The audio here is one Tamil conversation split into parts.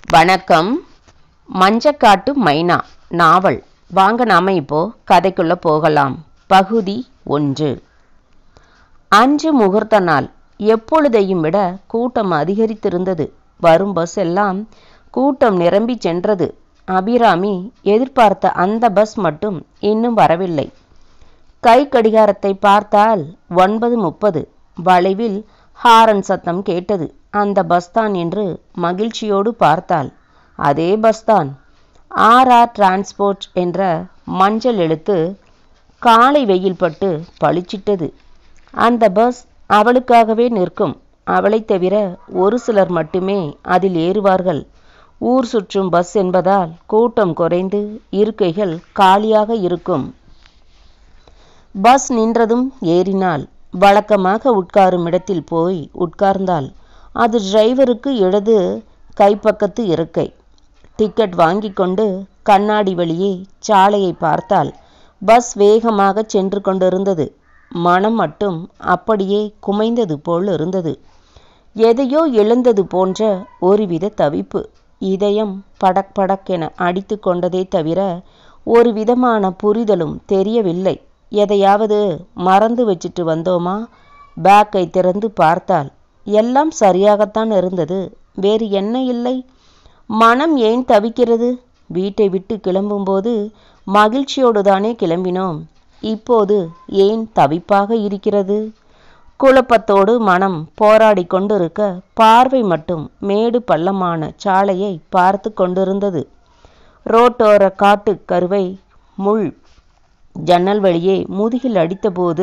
வணக்கம் மஞ்சக்காட்டு மைனா நாவல் வாங்க நாம இப்போ கதைக்குள்ள போகலாம் பகுதி ஒன்று அஞ்சு முகூர்த்த நாள் எப்பொழுதையும் விட கூட்டம் அதிகரித்திருந்தது வரும் பஸ் எல்லாம் கூட்டம் நிரம்பி சென்றது அபிராமி எதிர்பார்த்த அந்த பஸ் மட்டும் இன்னும் வரவில்லை கை கடிகாரத்தை பார்த்தால் ஒன்பது முப்பது வளைவில் ஹாரன் சத்தம் கேட்டது அந்த பஸ் தான் என்று மகிழ்ச்சியோடு பார்த்தாள் அதே பஸ் தான் ஆர் ஆர் டிரான்ஸ்போர்ட் என்ற மஞ்சள் எழுத்து காலை வெயில் பட்டு பளிச்சிட்டது அந்த பஸ் அவளுக்காகவே நிற்கும் அவளைத் தவிர ஒரு சிலர் மட்டுமே அதில் ஏறுவார்கள் ஊர் சுற்றும் பஸ் என்பதால் கூட்டம் குறைந்து இருக்கைகள் காலியாக இருக்கும் பஸ் நின்றதும் ஏறினாள் வழக்கமாக உட்காரும் இடத்தில் போய் உட்கார்ந்தாள் அது டிரைவருக்கு இடது கைப்பக்கத்து இருக்கை டிக்கெட் வாங்கி கொண்டு கண்ணாடி வழியே சாலையை பார்த்தாள் பஸ் வேகமாக சென்று கொண்டிருந்தது மனம் மட்டும் அப்படியே குமைந்தது போல் இருந்தது எதையோ இழந்தது போன்ற ஒருவித தவிப்பு இதயம் படக் படக் என அடித்து கொண்டதே தவிர ஒரு விதமான புரிதலும் தெரியவில்லை எதையாவது மறந்து வச்சுட்டு வந்தோமா பேக்கை திறந்து பார்த்தாள் எல்லாம் சரியாகத்தான் இருந்தது வேறு என்ன இல்லை மனம் ஏன் தவிக்கிறது வீட்டை விட்டு கிளம்பும்போது மகிழ்ச்சியோடு தானே கிளம்பினோம் இப்போது ஏன் தவிப்பாக இருக்கிறது குழப்பத்தோடு மனம் போராடி கொண்டிருக்க பார்வை மட்டும் மேடு பள்ளமான சாலையை பார்த்து கொண்டிருந்தது ரோட்டோர காட்டு கருவை முள் ஜன்னல் வழியே முதுகில் அடித்தபோது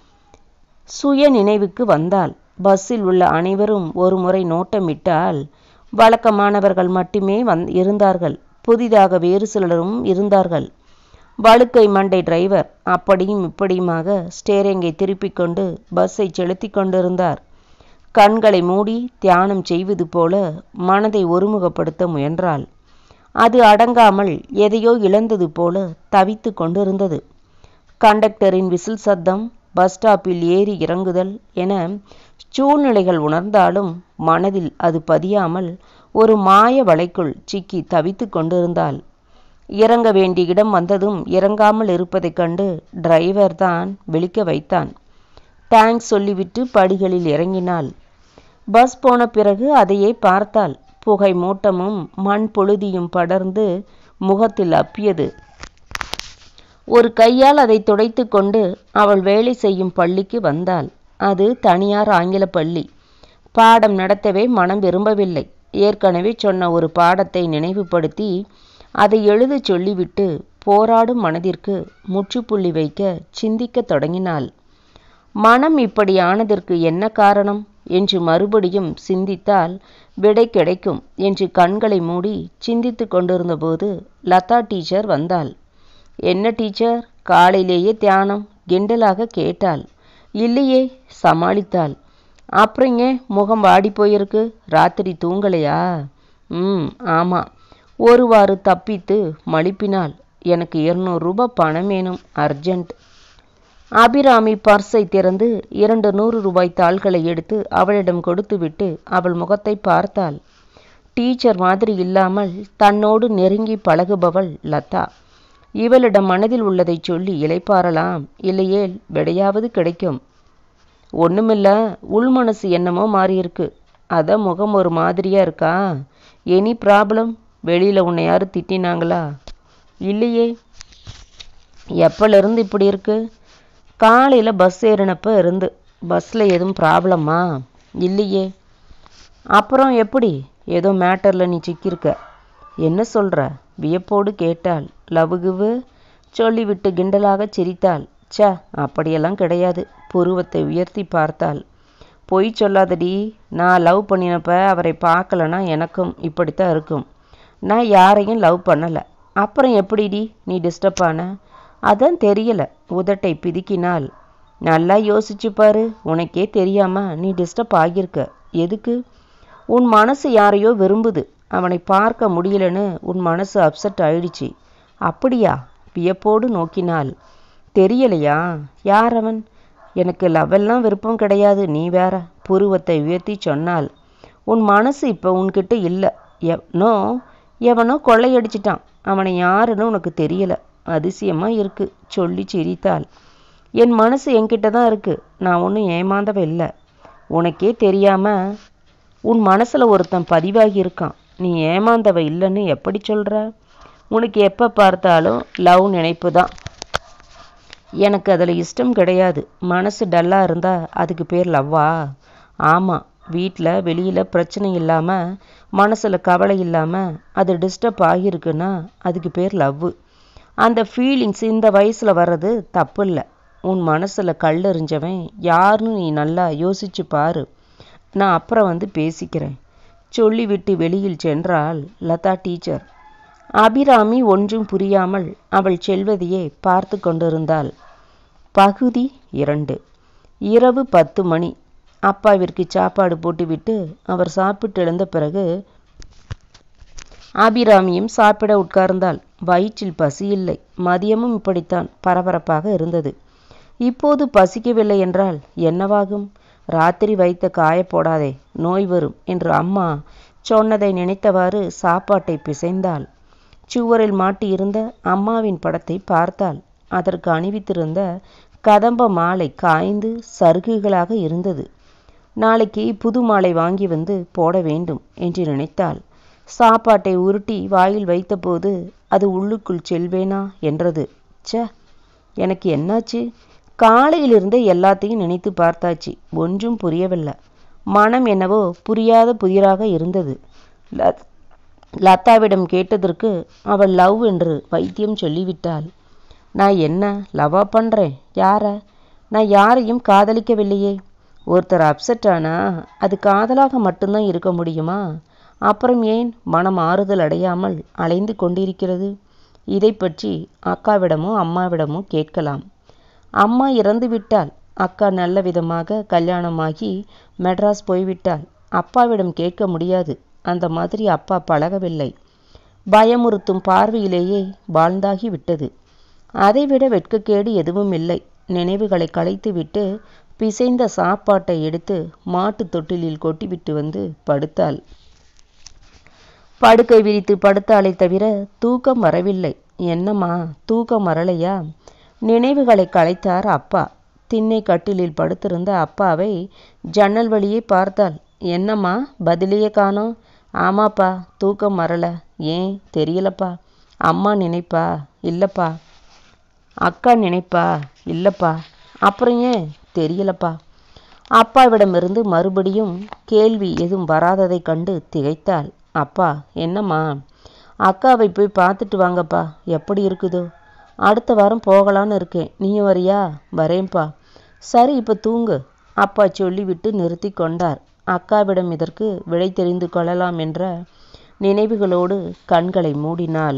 சுய நினைவுக்கு வந்தாள் பஸ்ஸில் உள்ள அனைவரும் ஒரு முறை நோட்டமிட்டால் வழக்கமானவர்கள் மட்டுமே வந் இருந்தார்கள் புதிதாக வேறு சிலரும் இருந்தார்கள் வழுக்கை மண்டை டிரைவர் அப்படியும் இப்படியுமாக ஸ்டேரிங்கை திருப்பிக் கொண்டு பஸ்ஸை செலுத்தி கொண்டிருந்தார் கண்களை மூடி தியானம் செய்வது போல மனதை ஒருமுகப்படுத்த முயன்றாள் அது அடங்காமல் எதையோ இழந்தது போல தவித்து கொண்டிருந்தது கண்டக்டரின் விசில் சத்தம் பஸ் ஸ்டாப்பில் ஏறி இறங்குதல் என சூழ்நிலைகள் உணர்ந்தாலும் மனதில் அது பதியாமல் ஒரு மாய வலைக்குள் சிக்கி தவித்து கொண்டிருந்தாள் இறங்க வேண்டிய இடம் வந்ததும் இறங்காமல் இருப்பதைக் கண்டு டிரைவர் தான் விழிக்க வைத்தான் தேங்க்ஸ் சொல்லிவிட்டு படிகளில் இறங்கினாள் பஸ் போன பிறகு அதையே பார்த்தாள் புகை மூட்டமும் மண் புழுதியும் படர்ந்து முகத்தில் அப்பியது ஒரு கையால் அதை துடைத்து கொண்டு அவள் வேலை செய்யும் பள்ளிக்கு வந்தாள் அது தனியார் ஆங்கில பள்ளி பாடம் நடத்தவே மனம் விரும்பவில்லை ஏற்கனவே சொன்ன ஒரு பாடத்தை நினைவுபடுத்தி அதை எழுத சொல்லிவிட்டு போராடும் மனதிற்கு முற்றுப்புள்ளி வைக்க சிந்திக்கத் தொடங்கினாள் மனம் இப்படி ஆனதற்கு என்ன காரணம் என்று மறுபடியும் சிந்தித்தால் விடை கிடைக்கும் என்று கண்களை மூடி சிந்தித்து கொண்டிருந்தபோது லதா டீச்சர் வந்தாள் என்ன டீச்சர் காலையிலேயே தியானம் கிண்டலாக கேட்டாள் இல்லையே சமாளித்தாள் அப்புறம் ஏன் முகம் வாடி போயிருக்கு ராத்திரி தூங்கலையா ம் ஆமாம் ஒருவாறு தப்பித்து மழுப்பினாள் எனக்கு இருநூறு ரூபாய் பணம் வேணும் அர்ஜென்ட் அபிராமி பர்ஸை திறந்து இரண்டு நூறு ரூபாய் தாள்களை எடுத்து அவளிடம் கொடுத்துவிட்டு அவள் முகத்தை பார்த்தாள் டீச்சர் மாதிரி இல்லாமல் தன்னோடு நெருங்கி பழகுபவள் லதா இவளிடம் மனதில் உள்ளதை சொல்லி இளைப்பாறலாம் இல்லையேல் விடையாவது கிடைக்கும் ஒண்ணுமில்ல உள் மனசு என்னமோ மாறியிருக்கு அத முகம் ஒரு மாதிரியா இருக்கா எனி ப்ராப்ளம் வெளியில உன்னை யாரும் திட்டினாங்களா இல்லையே எப்போலேருந்து இப்படி இருக்கு காலையில் பஸ் ஏறினப்ப இருந்து பஸ்ஸில் எதுவும் ப்ராப்ளமா இல்லையே அப்புறம் எப்படி ஏதோ மேட்டரில் நீ சிக்கியிருக்க என்ன சொல்கிற வியப்போடு கேட்டாள் லவுகுவு சொல்லிவிட்டு கிண்டலாக சிரித்தாள் ச்ச அப்படியெல்லாம் கிடையாது புருவத்தை உயர்த்தி பார்த்தாள் பொய் சொல்லாதடி நான் லவ் பண்ணினப்ப அவரை பார்க்கலனா எனக்கும் இப்படித்தான் இருக்கும் நான் யாரையும் லவ் பண்ணலை அப்புறம் எப்படிடி நீ டிஸ்டர்ப் ஆன அதான் தெரியல உதட்டை பிதுக்கினாள் நல்லா யோசிச்சு பாரு உனக்கே தெரியாம நீ டிஸ்டர்ப் ஆகியிருக்க எதுக்கு உன் மனசு யாரையோ விரும்புது அவனை பார்க்க முடியலன்னு உன் மனசு அப்செட் ஆயிடுச்சு அப்படியா வியப்போடு நோக்கினாள் தெரியலையா யார் அவன் எனக்கு லவ்வெல்லாம் விருப்பம் கிடையாது நீ வேற புருவத்தை உயர்த்தி சொன்னாள் உன் மனசு இப்போ உன்கிட்ட இல்லை எவனோ எவனோ கொள்ளையடிச்சிட்டான் அவனை யாருன்னு உனக்கு தெரியல அதிசயமா இருக்கு சொல்லி சிரித்தாள் என் மனசு என்கிட்ட தான் இருக்கு நான் ஒன்றும் ஏமாந்தவ இல்லை உனக்கே தெரியாம உன் மனசுல ஒருத்தன் பதிவாகி இருக்கான் நீ ஏமாந்தவ இல்லைன்னு எப்படி சொல்ற உனக்கு எப்போ பார்த்தாலும் லவ் நினைப்பு தான் எனக்கு அதில் இஷ்டம் கிடையாது மனசு டல்லாக இருந்தால் அதுக்கு பேர் லவ்வா ஆமாம் வீட்டில் வெளியில் பிரச்சனை இல்லாமல் மனசில் கவலை இல்லாமல் அது டிஸ்டர்ப் ஆகியிருக்குன்னா அதுக்கு பேர் லவ்வு அந்த ஃபீலிங்ஸ் இந்த வயசில் வர்றது தப்பு இல்லை உன் மனசில் கல் எறிஞ்சவன் யாருன்னு நீ நல்லா யோசிச்சு பாரு நான் அப்புறம் வந்து பேசிக்கிறேன் சொல்லிவிட்டு வெளியில் சென்றாள் லதா டீச்சர் அபிராமி ஒன்றும் புரியாமல் அவள் செல்வதையே பார்த்து கொண்டிருந்தாள் பகுதி இரண்டு இரவு பத்து மணி அப்பாவிற்கு சாப்பாடு போட்டுவிட்டு அவர் சாப்பிட்டு எழுந்த பிறகு அபிராமியும் சாப்பிட உட்கார்ந்தாள் வயிற்றில் பசி இல்லை மதியமும் இப்படித்தான் பரபரப்பாக இருந்தது இப்போது பசிக்கவில்லை என்றால் என்னவாகும் ராத்திரி வைத்த காய போடாதே நோய் வரும் என்று அம்மா சொன்னதை நினைத்தவாறு சாப்பாட்டை பிசைந்தாள் சுவரில் மாட்டியிருந்த அம்மாவின் படத்தை பார்த்தாள் அதற்கு அணிவித்திருந்த கதம்ப மாலை காய்ந்து சருகுகளாக இருந்தது நாளைக்கு புது மாலை வாங்கி வந்து போட வேண்டும் என்று நினைத்தாள் சாப்பாட்டை உருட்டி வாயில் வைத்தபோது அது உள்ளுக்குள் செல்வேனா என்றது ச்சே எனக்கு என்னாச்சு காலையிலிருந்து எல்லாத்தையும் நினைத்து பார்த்தாச்சு ஒன்றும் புரியவில்லை மனம் என்னவோ புரியாத புதிராக இருந்தது லத்- லதாவிடம் கேட்டதற்கு அவள் லவ் என்று வைத்தியம் சொல்லிவிட்டாள் நான் என்ன லவ்வா பண்ணுறேன் யார நான் யாரையும் காதலிக்கவில்லையே ஒருத்தர் அப்செட் ஆனா அது காதலாக மட்டும்தான் இருக்க முடியுமா அப்புறம் ஏன் மனம் ஆறுதல் அடையாமல் அலைந்து கொண்டிருக்கிறது இதை பற்றி அக்காவிடமோ அம்மாவிடமோ கேட்கலாம் அம்மா இறந்து விட்டாள் அக்கா நல்ல விதமாக கல்யாணமாகி மெட்ராஸ் போய்விட்டாள் அப்பாவிடம் கேட்க முடியாது அந்த மாதிரி அப்பா பழகவில்லை பயமுறுத்தும் பார்வையிலேயே வாழ்ந்தாகி விட்டது அதைவிட வெட்கக்கேடு எதுவும் இல்லை நினைவுகளை களைத்துவிட்டு பிசைந்த சாப்பாட்டை எடுத்து மாட்டுத் தொட்டிலில் கொட்டிவிட்டு வந்து படுத்தாள் படுக்கை விரித்து படுத்தாளே தவிர தூக்கம் வரவில்லை என்னம்மா தூக்கம் வரலையா நினைவுகளை கலைத்தார் அப்பா திண்ணை கட்டிலில் படுத்திருந்த அப்பாவை ஜன்னல் வழியே பார்த்தாள் என்னம்மா பதிலையே காணோம் ஆமாப்பா தூக்கம் வரல ஏன் தெரியலப்பா அம்மா நினைப்பா இல்லப்பா அக்கா நினைப்பா இல்லப்பா அப்புறம் ஏன் தெரியலப்பா அப்பாவிடமிருந்து மறுபடியும் கேள்வி எதுவும் வராததைக் கண்டு திகைத்தாள் அப்பா என்னம்மா அக்காவை போய் பார்த்துட்டு வாங்கப்பா எப்படி இருக்குதோ அடுத்த வாரம் போகலான்னு இருக்கேன் நீயும் வரியா வரேன்ப்பா சரி இப்போ தூங்கு அப்பா சொல்லிவிட்டு நிறுத்தி கொண்டார் அக்காவிடம் இதற்கு விடை தெரிந்து கொள்ளலாம் என்ற நினைவுகளோடு கண்களை மூடினாள்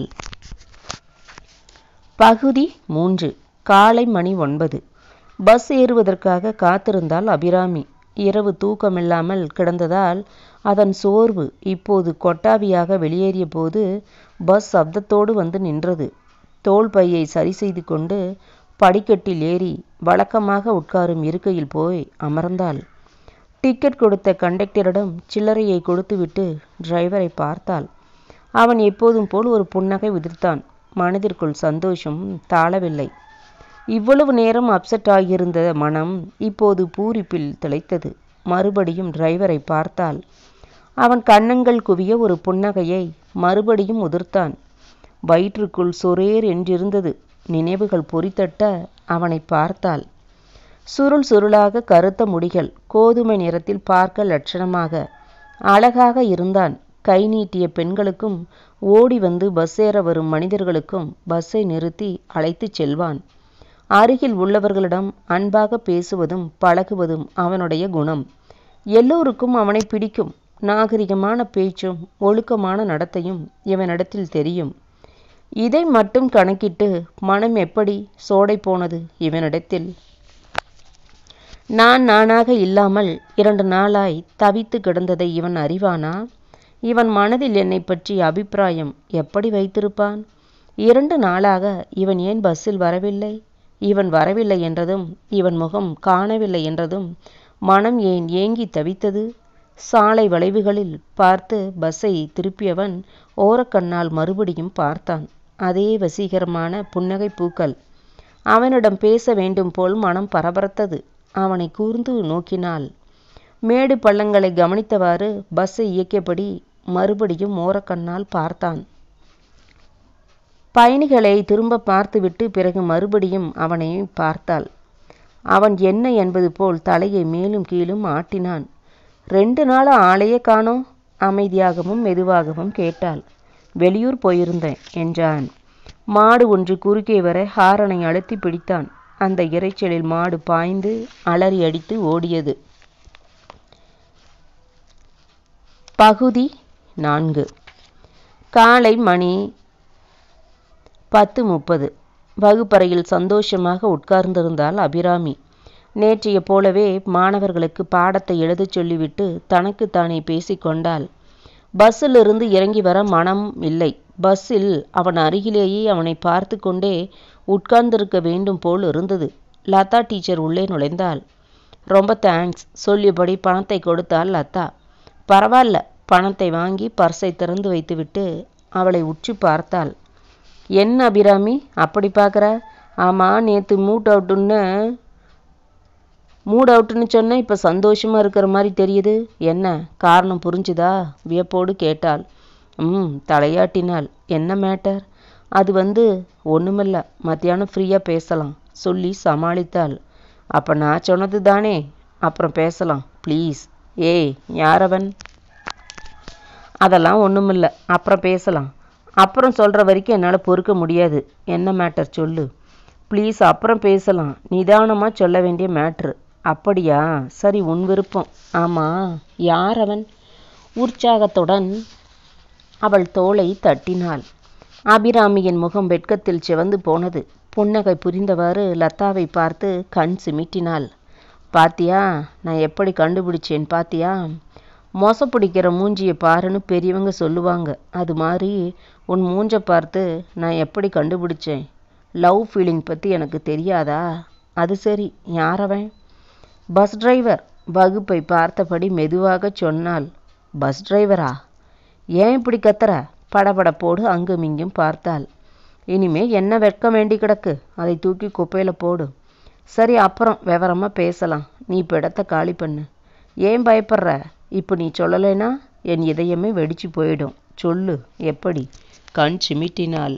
பகுதி மூன்று காலை மணி ஒன்பது பஸ் ஏறுவதற்காக காத்திருந்தாள் அபிராமி இரவு தூக்கமில்லாமல் கிடந்ததால் அதன் சோர்வு இப்போது கொட்டாவியாக வெளியேறிய போது பஸ் சப்தத்தோடு வந்து நின்றது தோள் பையை சரி செய்து கொண்டு படிக்கட்டில் ஏறி வழக்கமாக உட்காரும் இருக்கையில் போய் அமர்ந்தாள் டிக்கெட் கொடுத்த கண்டக்டரிடம் சில்லறையை கொடுத்துவிட்டு டிரைவரை பார்த்தாள் அவன் எப்போதும் போல் ஒரு புன்னகை உதிர்த்தான் மனதிற்குள் சந்தோஷம் தாளவில்லை இவ்வளவு நேரம் அப்செட் ஆகியிருந்த மனம் இப்போது பூரிப்பில் திளைத்தது மறுபடியும் டிரைவரை பார்த்தாள் அவன் கன்னங்கள் குவிய ஒரு புன்னகையை மறுபடியும் உதிர்த்தான் வயிற்றுக்குள் சொரேர் என்றிருந்தது நினைவுகள் பொறித்தட்ட அவனை பார்த்தாள் சுருள் சுருளாக கருத்த முடிகள் கோதுமை நிறத்தில் பார்க்க லட்சணமாக அழகாக இருந்தான் கை நீட்டிய பெண்களுக்கும் ஓடி வந்து பஸ் ஏற வரும் மனிதர்களுக்கும் பஸ்ஸை நிறுத்தி அழைத்துச் செல்வான் அருகில் உள்ளவர்களிடம் அன்பாக பேசுவதும் பழகுவதும் அவனுடைய குணம் எல்லோருக்கும் அவனை பிடிக்கும் நாகரிகமான பேச்சும் ஒழுக்கமான நடத்தையும் இவனிடத்தில் தெரியும் இதை மட்டும் கணக்கிட்டு மனம் எப்படி சோடை போனது இவனிடத்தில் நான் நானாக இல்லாமல் இரண்டு நாளாய் தவித்து கிடந்ததை இவன் அறிவானா இவன் மனதில் என்னை பற்றிய அபிப்பிராயம் எப்படி வைத்திருப்பான் இரண்டு நாளாக இவன் ஏன் பஸ்ஸில் வரவில்லை இவன் வரவில்லை என்றதும் இவன் முகம் காணவில்லை என்றதும் மனம் ஏன் ஏங்கி தவித்தது சாலை வளைவுகளில் பார்த்து பஸ்ஸை திருப்பியவன் ஓரக்கண்ணால் மறுபடியும் பார்த்தான் அதே வசீகரமான புன்னகை பூக்கள் அவனிடம் பேச வேண்டும் போல் மனம் பரபரத்தது அவனை கூர்ந்து நோக்கினாள் மேடு பள்ளங்களை கவனித்தவாறு பஸ்ஸை இயக்கியபடி மறுபடியும் ஓரக்கண்ணால் பார்த்தான் பயணிகளை திரும்ப பார்த்துவிட்டு பிறகு மறுபடியும் அவனை பார்த்தாள் அவன் என்ன என்பது போல் தலையை மேலும் கீழும் ஆட்டினான் ரெண்டு நாள் ஆளையே காணோம் அமைதியாகவும் மெதுவாகவும் கேட்டாள் வெளியூர் போயிருந்தேன் என்றான் மாடு ஒன்று குறுக்கே வர ஹாரனை அழுத்தி பிடித்தான் அந்த இரைச்சலில் மாடு பாய்ந்து அலறி அடித்து ஓடியது பகுதி நான்கு காலை மணி பத்து முப்பது வகுப்பறையில் சந்தோஷமாக உட்கார்ந்திருந்தாள் அபிராமி நேற்றைய போலவே மாணவர்களுக்கு பாடத்தை எழுதச் சொல்லிவிட்டு தனக்குத்தானே பேசிக்கொண்டாள் பஸ்ஸில் இருந்து இறங்கி வர மனம் இல்லை பஸ்ஸில் அவன் அருகிலேயே அவனை பார்த்து கொண்டே உட்கார்ந்திருக்க வேண்டும் போல் இருந்தது லதா டீச்சர் உள்ளே நுழைந்தாள் ரொம்ப தேங்க்ஸ் சொல்லியபடி பணத்தை கொடுத்தாள் லதா பரவாயில்ல பணத்தை வாங்கி பர்ஸை திறந்து வைத்துவிட்டு அவளை உற்று பார்த்தாள் என்ன அபிராமி அப்படி பார்க்குற ஆமாம் நேற்று மூட் அவுட்டுன்னு மூட் அவுட்டுன்னு சொன்ன இப்போ சந்தோஷமாக இருக்கிற மாதிரி தெரியுது என்ன காரணம் புரிஞ்சுதா வியப்போடு கேட்டாள் ம் தலையாட்டினாள் என்ன மேட்டர் அது வந்து ஒன்றுமில்ல மத்தியானம் ஃப்ரீயாக பேசலாம் சொல்லி சமாளித்தாள் அப்போ நான் சொன்னது தானே அப்புறம் பேசலாம் ப்ளீஸ் ஏய் யாரவன் அதெல்லாம் ஒன்றுமில்ல அப்புறம் பேசலாம் அப்புறம் சொல்கிற வரைக்கும் என்னால் பொறுக்க முடியாது என்ன மேட்டர் சொல்லு ப்ளீஸ் அப்புறம் பேசலாம் நிதானமாக சொல்ல வேண்டிய மேட்ரு அப்படியா சரி உன் விருப்பம் ஆமாம் யார் அவன் உற்சாகத்துடன் அவள் தோளை தட்டினாள் அபிராமியின் முகம் வெட்கத்தில் சிவந்து போனது புன்னகை புரிந்தவாறு லதாவை பார்த்து கண் சிமிட்டினாள் பாத்தியா நான் எப்படி கண்டுபிடிச்சேன் பாத்தியா மோசப்பிடிக்கிற மூஞ்சியை பாருன்னு பெரியவங்க சொல்லுவாங்க அது மாதிரி உன் மூஞ்ச பார்த்து நான் எப்படி கண்டுபிடிச்சேன் லவ் ஃபீலிங் பற்றி எனக்கு தெரியாதா அது சரி யாரவன் பஸ் டிரைவர் வகுப்பை பார்த்தபடி மெதுவாக சொன்னாள் பஸ் டிரைவரா ஏன் இப்படி கத்துற படபடப்போடு அங்கும் இங்கும் பார்த்தாள் இனிமே என்ன வெட்கம் வேண்டி கிடக்கு அதை தூக்கி குப்பையில் போடு சரி அப்புறம் விவரமாக பேசலாம் நீ இப்போ இடத்த காலி பண்ணு ஏன் பயப்படுற இப்போ நீ சொல்லலைன்னா என் இதயமே வெடிச்சு போயிடும் சொல்லு எப்படி கண் சிமிட்டினாள்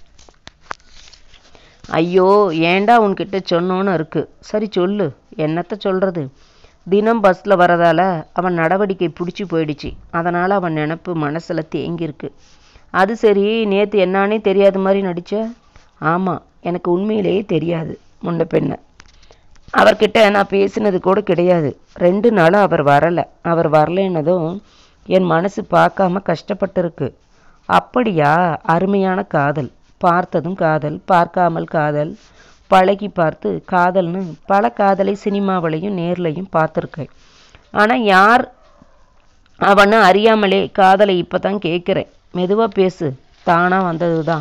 ஐயோ ஏன்டா உன்கிட்ட சொன்னோன்னு இருக்கு சரி சொல்லு என்னத்த சொல்கிறது தினம் பஸ்ஸில் வரதால அவன் நடவடிக்கை பிடிச்சி போயிடுச்சு அதனால் அவன் நினப்பு மனசில் தேங்கியிருக்கு அது சரி நேற்று என்னானே தெரியாத மாதிரி நடிச்ச ஆமாம் எனக்கு உண்மையிலேயே தெரியாது முன்ன பெண்ண அவர்கிட்ட நான் பேசினது கூட கிடையாது ரெண்டு நாளாக அவர் வரலை அவர் வரலைன்னதும் என் மனசு பார்க்காம கஷ்டப்பட்டிருக்கு அப்படியா அருமையான காதல் பார்த்ததும் காதல் பார்க்காமல் காதல் பழகி பார்த்து காதல்னு பல காதலை சினிமாவிலையும் நேர்லையும் பார்த்துருக்கேன் ஆனால் யார் அவனை அறியாமலே காதலை இப்போ தான் கேட்குறேன் மெதுவாக பேசு தானாக வந்தது தான்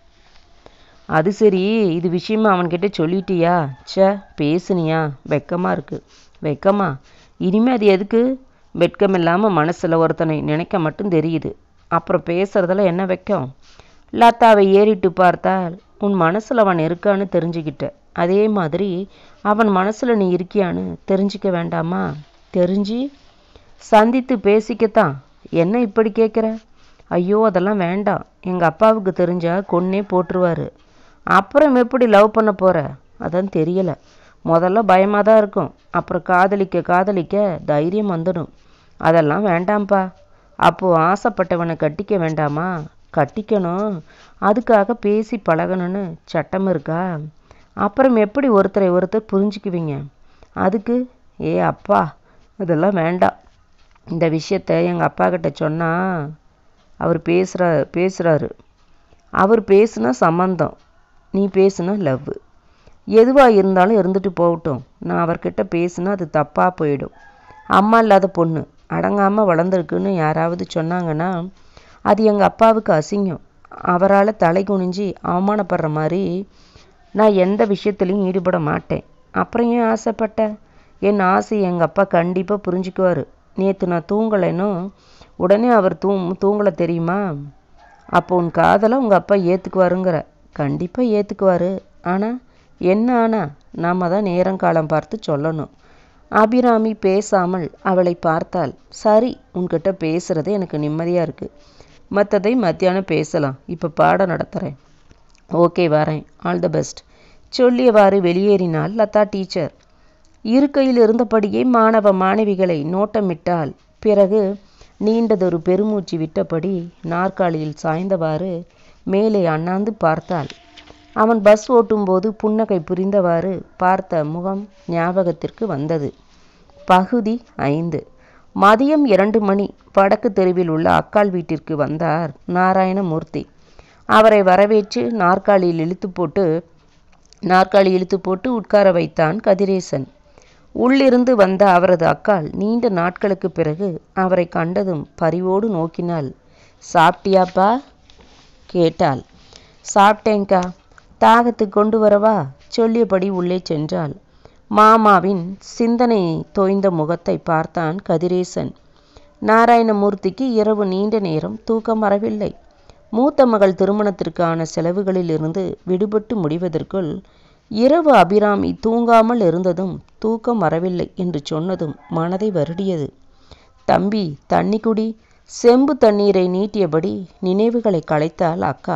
அது சரி இது விஷயமா அவன்கிட்ட சொல்லிட்டியா ச்சே பேசுனியா வெக்கமாக இருக்கு வெக்கமா இனிமே அது எதுக்கு வெட்கம் இல்லாமல் மனசில் ஒருத்தனை நினைக்க மட்டும் தெரியுது அப்புறம் பேசுறதுல என்ன வெக்கம் லதாவை ஏறிட்டு பார்த்தால் உன் மனசில் அவன் இருக்கான்னு தெரிஞ்சுக்கிட்ட அதே மாதிரி அவன் மனசில் நீ இருக்கியான்னு தெரிஞ்சிக்க வேண்டாமா தெரிஞ்சு சந்தித்து பேசிக்கத்தான் என்ன இப்படி கேட்குற ஐயோ அதெல்லாம் வேண்டாம் எங்கள் அப்பாவுக்கு தெரிஞ்சா கொன்னே போட்டுருவாரு அப்புறம் எப்படி லவ் பண்ண போகிற அதான் தெரியலை முதல்ல பயமாக தான் இருக்கும் அப்புறம் காதலிக்க காதலிக்க தைரியம் வந்துடும் அதெல்லாம் வேண்டாம்ப்பா அப்போது ஆசைப்பட்டவனை கட்டிக்க வேண்டாமா கட்டிக்கணும் அதுக்காக பேசி பழகணும்னு சட்டம் இருக்கா அப்புறம் எப்படி ஒருத்தரை ஒருத்தர் புரிஞ்சுக்குவீங்க அதுக்கு ஏ அப்பா இதெல்லாம் வேண்டாம் இந்த விஷயத்த எங்கள் அப்பா கிட்ட சொன்னால் அவர் பேசுகிற பேசுகிறாரு அவர் பேசுனா சம்மந்தம் நீ பேசுனா லவ் எதுவாக இருந்தாலும் இருந்துட்டு போகட்டும் நான் அவர்கிட்ட பேசுனா அது தப்பாக போயிடும் அம்மா இல்லாத பொண்ணு அடங்காமல் வளர்ந்துருக்குன்னு யாராவது சொன்னாங்கன்னா அது எங்கள் அப்பாவுக்கு அசிங்கம் அவரால் தலை குனிஞ்சு அவமானப்படுற மாதிரி நான் எந்த விஷயத்துலையும் ஈடுபட மாட்டேன் அப்புறம் ஏன் ஆசைப்பட்ட என் ஆசை எங்கள் அப்பா கண்டிப்பாக புரிஞ்சுக்குவார் நேற்று நான் தூங்கலைனோ உடனே அவர் தூ தூங்கலை தெரியுமா அப்போ உன் காதலை உங்கள் அப்பா ஏற்றுக்குவாருங்கிற கண்டிப்பாக ஏற்றுக்குவாரு ஆனால் என்ன ஆனால் நாம் தான் நேரங்காலம் பார்த்து சொல்லணும் அபிராமி பேசாமல் அவளை பார்த்தாள் சரி உன்கிட்ட பேசுறது எனக்கு நிம்மதியாக இருக்குது மற்றதை மத்தியானம் பேசலாம் இப்போ பாடம் நடத்துகிறேன் ஓகே வரேன் ஆல் த பெஸ்ட் சொல்லியவாறு வெளியேறினாள் லதா டீச்சர் இருக்கையில் இருந்தபடியே மாணவ மாணவிகளை நோட்டமிட்டால் பிறகு நீண்டதொரு பெருமூச்சு விட்டபடி நாற்காலியில் சாய்ந்தவாறு மேலே அண்ணாந்து பார்த்தாள் அவன் பஸ் ஓட்டும்போது புன்னகை புரிந்தவாறு பார்த்த முகம் ஞாபகத்திற்கு வந்தது பகுதி ஐந்து மதியம் இரண்டு மணி வடக்கு தெருவில் உள்ள அக்காள் வீட்டிற்கு வந்தார் நாராயணமூர்த்தி அவரை வரவேற்று நாற்காலியில் இழுத்து போட்டு நாற்காலி இழுத்து போட்டு உட்கார வைத்தான் கதிரேசன் உள்ளிருந்து வந்த அவரது அக்காள் நீண்ட நாட்களுக்கு பிறகு அவரை கண்டதும் பரிவோடு நோக்கினாள் சாப்பிட்டியாப்பா கேட்டாள் சாப்பிட்டேங்க்கா தாகத்து கொண்டு வரவா சொல்லியபடி உள்ளே சென்றாள் மாமாவின் சிந்தனை தோய்ந்த முகத்தை பார்த்தான் கதிரேசன் நாராயணமூர்த்திக்கு இரவு நீண்ட நேரம் தூக்கம் வரவில்லை மூத்த மகள் திருமணத்திற்கான செலவுகளிலிருந்து விடுபட்டு முடிவதற்குள் இரவு அபிராமி தூங்காமல் இருந்ததும் தூக்கம் வரவில்லை என்று சொன்னதும் மனதை வருடியது தம்பி தண்ணி குடி செம்பு தண்ணீரை நீட்டியபடி நினைவுகளை களைத்தாள் அக்கா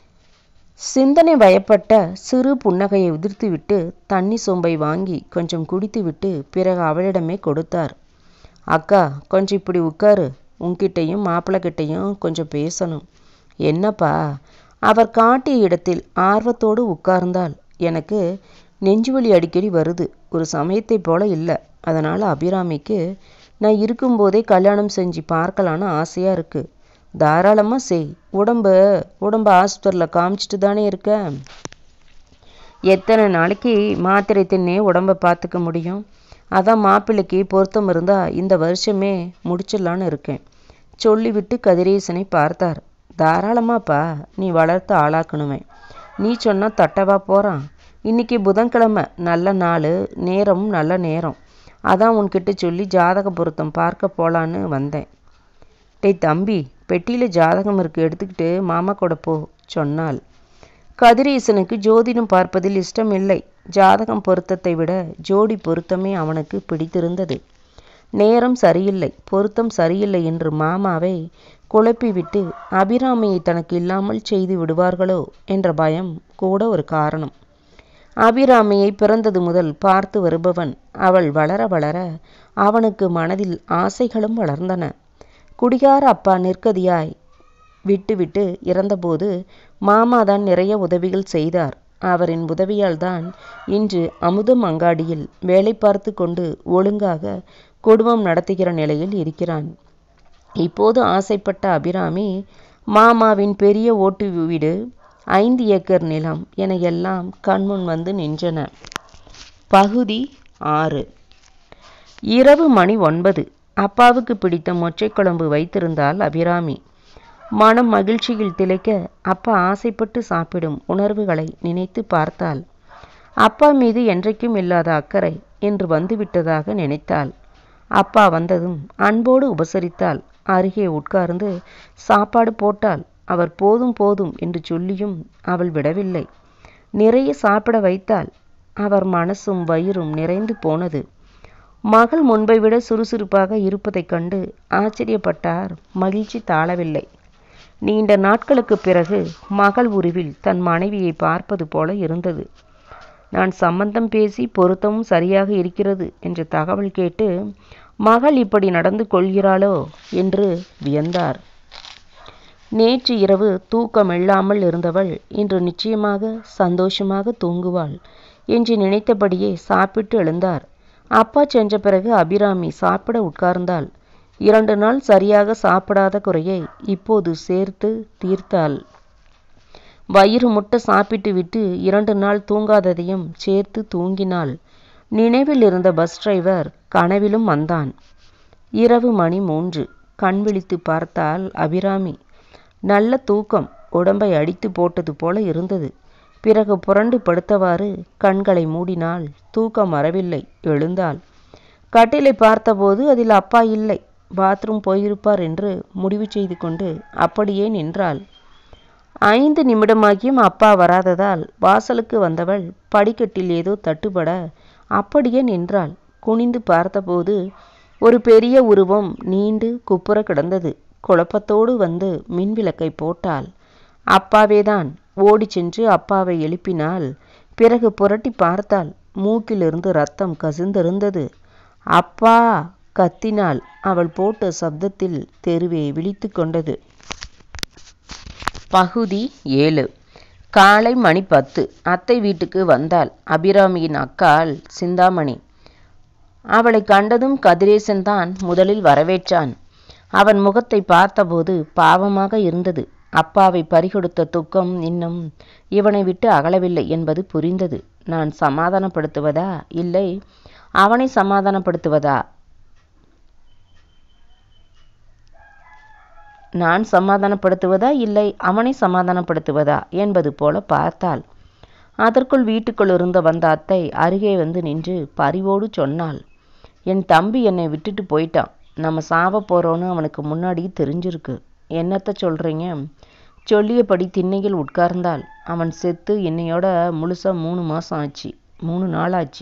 சிந்தனை வயப்பட்ட சிறு புன்னகையை உதிர்த்துவிட்டு தண்ணி சொம்பை வாங்கி கொஞ்சம் குடித்துவிட்டு பிறகு அவளிடமே கொடுத்தார் அக்கா கொஞ்சம் இப்படி உட்காரு உன்கிட்டையும் மாப்பிள்ளைகிட்டையும் கொஞ்சம் பேசணும் என்னப்பா அவர் காட்டிய இடத்தில் ஆர்வத்தோடு உட்கார்ந்தால் எனக்கு நெஞ்சுவலி அடிக்கடி வருது ஒரு சமயத்தை போல இல்லை அதனால் அபிராமிக்கு நான் இருக்கும்போதே கல்யாணம் செஞ்சு பார்க்கலான்னு ஆசையாக இருக்குது தாராளமாக செய் உடம்பு உடம்பு ஆஸ்பத்திரியில் காமிச்சிட்டு தானே இருக்க எத்தனை நாளைக்கு மாத்திரை தின்னே உடம்பை பார்த்துக்க முடியும் அதான் மாப்பிள்ளைக்கு பொருத்தம் இருந்தால் இந்த வருஷமே முடிச்சிடலான்னு இருக்கேன் சொல்லிவிட்டு கதிரேசனை பார்த்தார் தாராளமாப்பா நீ வளர்த்து ஆளாக்கணுமே நீ சொன்னால் தட்டவா போகிறான் இன்னைக்கு புதன்கிழமை நல்ல நாள் நேரமும் நல்ல நேரம் அதான் உன்கிட்ட சொல்லி ஜாதக பொருத்தம் பார்க்க போகலான்னு வந்தேன் டேய் தம்பி பெட்டியில் ஜாதகம் இருக்கு எடுத்துக்கிட்டு மாமா கூட போ சொன்னாள் கதிரேசனுக்கு ஜோதிடம் பார்ப்பதில் இஷ்டம் இல்லை ஜாதகம் பொருத்தத்தை விட ஜோடி பொருத்தமே அவனுக்கு பிடித்திருந்தது நேரம் சரியில்லை பொருத்தம் சரியில்லை என்று மாமாவை குழப்பிவிட்டு அபிராமியை தனக்கு இல்லாமல் செய்து விடுவார்களோ என்ற பயம் கூட ஒரு காரணம் அபிராமியை பிறந்தது முதல் பார்த்து வருபவன் அவள் வளர வளர அவனுக்கு மனதில் ஆசைகளும் வளர்ந்தன குடிகார அப்பா நிற்கதியாய் விட்டுவிட்டு இறந்தபோது மாமாதான் நிறைய உதவிகள் செய்தார் அவரின் உதவியால் தான் இன்று அமுதம் அங்காடியில் வேலை பார்த்து கொண்டு ஒழுங்காக குடும்பம் நடத்துகிற நிலையில் இருக்கிறான் இப்போது ஆசைப்பட்ட அபிராமி மாமாவின் பெரிய ஓட்டு வீடு ஐந்து ஏக்கர் நிலம் என எல்லாம் கண்முன் வந்து நின்றன பகுதி ஆறு இரவு மணி ஒன்பது அப்பாவுக்கு பிடித்த மொச்சை குழம்பு வைத்திருந்தால் அபிராமி மனம் மகிழ்ச்சியில் திளைக்க அப்பா ஆசைப்பட்டு சாப்பிடும் உணர்வுகளை நினைத்து பார்த்தாள் அப்பா மீது என்றைக்கும் இல்லாத அக்கறை என்று வந்துவிட்டதாக நினைத்தாள் அப்பா வந்ததும் அன்போடு உபசரித்தாள் அருகே உட்கார்ந்து சாப்பாடு போட்டாள் அவர் போதும் போதும் என்று சொல்லியும் அவள் விடவில்லை நிறைய சாப்பிட வைத்தாள் அவர் மனசும் வயிறும் நிறைந்து போனது மகள் முன்பை விட சுறுசுறுப்பாக இருப்பதைக் கண்டு ஆச்சரியப்பட்டார் மகிழ்ச்சி தாழவில்லை நீண்ட நாட்களுக்கு பிறகு மகள் உருவில் தன் மனைவியை பார்ப்பது போல இருந்தது நான் சம்பந்தம் பேசி பொருத்தமும் சரியாக இருக்கிறது என்ற தகவல் கேட்டு மகள் இப்படி நடந்து கொள்கிறாளோ என்று வியந்தார் நேற்று இரவு தூக்கமில்லாமல் இருந்தவள் இன்று நிச்சயமாக சந்தோஷமாக தூங்குவாள் என்று நினைத்தபடியே சாப்பிட்டு எழுந்தார் அப்பா சென்ற பிறகு அபிராமி சாப்பிட உட்கார்ந்தாள் இரண்டு நாள் சரியாக சாப்பிடாத குறையை இப்போது சேர்த்து தீர்த்தாள் வயிறு முட்டை சாப்பிட்டு விட்டு இரண்டு நாள் தூங்காததையும் சேர்த்து தூங்கினாள் நினைவில் இருந்த பஸ் டிரைவர் கனவிலும் வந்தான் இரவு மணி மூன்று கண் விழித்து பார்த்தால் அபிராமி நல்ல தூக்கம் உடம்பை அடித்து போட்டது போல இருந்தது பிறகு புரண்டு படுத்தவாறு கண்களை மூடினாள் தூக்கம் வரவில்லை எழுந்தாள் கட்டிலை பார்த்தபோது அதில் அப்பா இல்லை பாத்ரூம் போயிருப்பார் என்று முடிவு செய்து கொண்டு அப்படியே நின்றாள் ஐந்து நிமிடமாகியும் அப்பா வராததால் வாசலுக்கு வந்தவள் படிக்கட்டில் ஏதோ தட்டுப்பட அப்படியே நின்றாள் குனிந்து பார்த்தபோது ஒரு பெரிய உருவம் நீண்டு குப்புற கிடந்தது குழப்பத்தோடு வந்து மின்விளக்கை போட்டாள் அப்பாவேதான் ஓடி சென்று அப்பாவை எழுப்பினாள் பிறகு புரட்டி பார்த்தாள் மூக்கிலிருந்து ரத்தம் கசிந்திருந்தது அப்பா கத்தினாள் அவள் போட்ட சப்தத்தில் தெருவே விழித்து கொண்டது பகுதி ஏழு காலை மணி பத்து அத்தை வீட்டுக்கு வந்தாள் அபிராமியின் அக்காள் சிந்தாமணி அவளை கண்டதும் கதிரேசன் தான் முதலில் வரவேற்றான் அவன் முகத்தை பார்த்தபோது பாவமாக இருந்தது அப்பாவை பறிகொடுத்த துக்கம் இன்னும் இவனை விட்டு அகலவில்லை என்பது புரிந்தது நான் சமாதானப்படுத்துவதா இல்லை அவனை சமாதானப்படுத்துவதா நான் சமாதானப்படுத்துவதா இல்லை அவனை சமாதானப்படுத்துவதா என்பது போல பார்த்தாள் அதற்குள் வீட்டுக்குள் இருந்து வந்த அத்தை அருகே வந்து நின்று பரிவோடு சொன்னாள் என் தம்பி என்னை விட்டுட்டு போயிட்டான் நம்ம சாவ போகிறோன்னு அவனுக்கு முன்னாடி தெரிஞ்சிருக்கு என்னத்த சொல்கிறீங்க சொல்லியபடி திண்ணையில் உட்கார்ந்தாள் அவன் செத்து என்னையோட முழுசாக மூணு மாதம் ஆச்சு மூணு நாள் ஆச்சு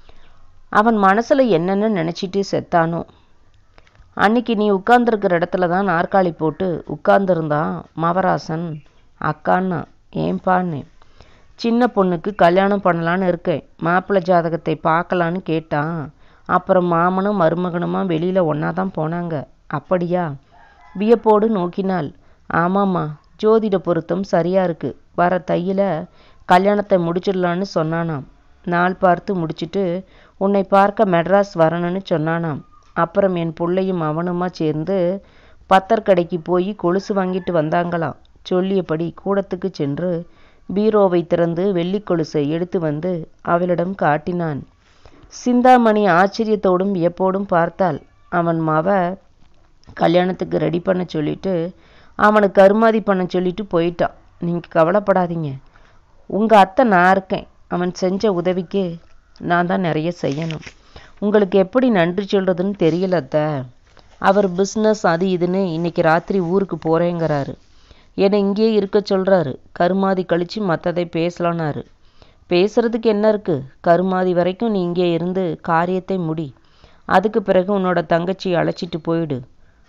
அவன் மனசில் என்னென்ன நினச்சிட்டு செத்தானோ அன்னைக்கு நீ உட்கார்ந்துருக்கிற இடத்துல தான் நாற்காலி போட்டு உட்கார்ந்துருந்தான் மவராசன் அக்கான்னா ஏன்பான்னு சின்ன பொண்ணுக்கு கல்யாணம் பண்ணலான்னு இருக்கேன் மாப்பிள்ளை ஜாதகத்தை பார்க்கலான்னு கேட்டான் அப்புறம் மாமனும் மருமகனுமா வெளியில் ஒன்றா தான் போனாங்க அப்படியா வியப்போடு நோக்கினாள் ஆமாம்மா ஜோதிட பொருத்தம் சரியா இருக்கு வர தையில கல்யாணத்தை முடிச்சிடலான்னு சொன்னானாம் நாள் பார்த்து முடிச்சிட்டு உன்னை பார்க்க மெட்ராஸ் வரணும்னு சொன்னானாம் அப்புறம் என் பிள்ளையும் அவனுமா சேர்ந்து பத்தர் கடைக்கு போய் கொலுசு வாங்கிட்டு வந்தாங்களாம் சொல்லியபடி கூடத்துக்கு சென்று பீரோவை திறந்து வெள்ளி கொலுசை எடுத்து வந்து அவளிடம் காட்டினான் சிந்தாமணி ஆச்சரியத்தோடும் வியப்போடும் பார்த்தாள் அவன் மவ கல்யாணத்துக்கு ரெடி பண்ண சொல்லிட்டு அவனுக்கு கருமாதி பண்ண சொல்லிட்டு போயிட்டான் நீங்கள் கவலைப்படாதீங்க உங்கள் அத்தை நான் இருக்கேன் அவன் செஞ்ச உதவிக்கு நான் தான் நிறைய செய்யணும் உங்களுக்கு எப்படி நன்றி சொல்கிறதுன்னு தெரியல அத்தை அவர் பிஸ்னஸ் அது இதுன்னு இன்னைக்கு ராத்திரி ஊருக்கு போகிறேங்கிறாரு என்னை இங்கேயே இருக்க சொல்கிறாரு கருமாதி கழித்து மற்றதை பேசலான்னாரு பேசுறதுக்கு என்ன இருக்குது கருமாதி வரைக்கும் நீ இங்கே இருந்து காரியத்தை முடி அதுக்கு பிறகு உன்னோட தங்கச்சி அழைச்சிட்டு போயிடு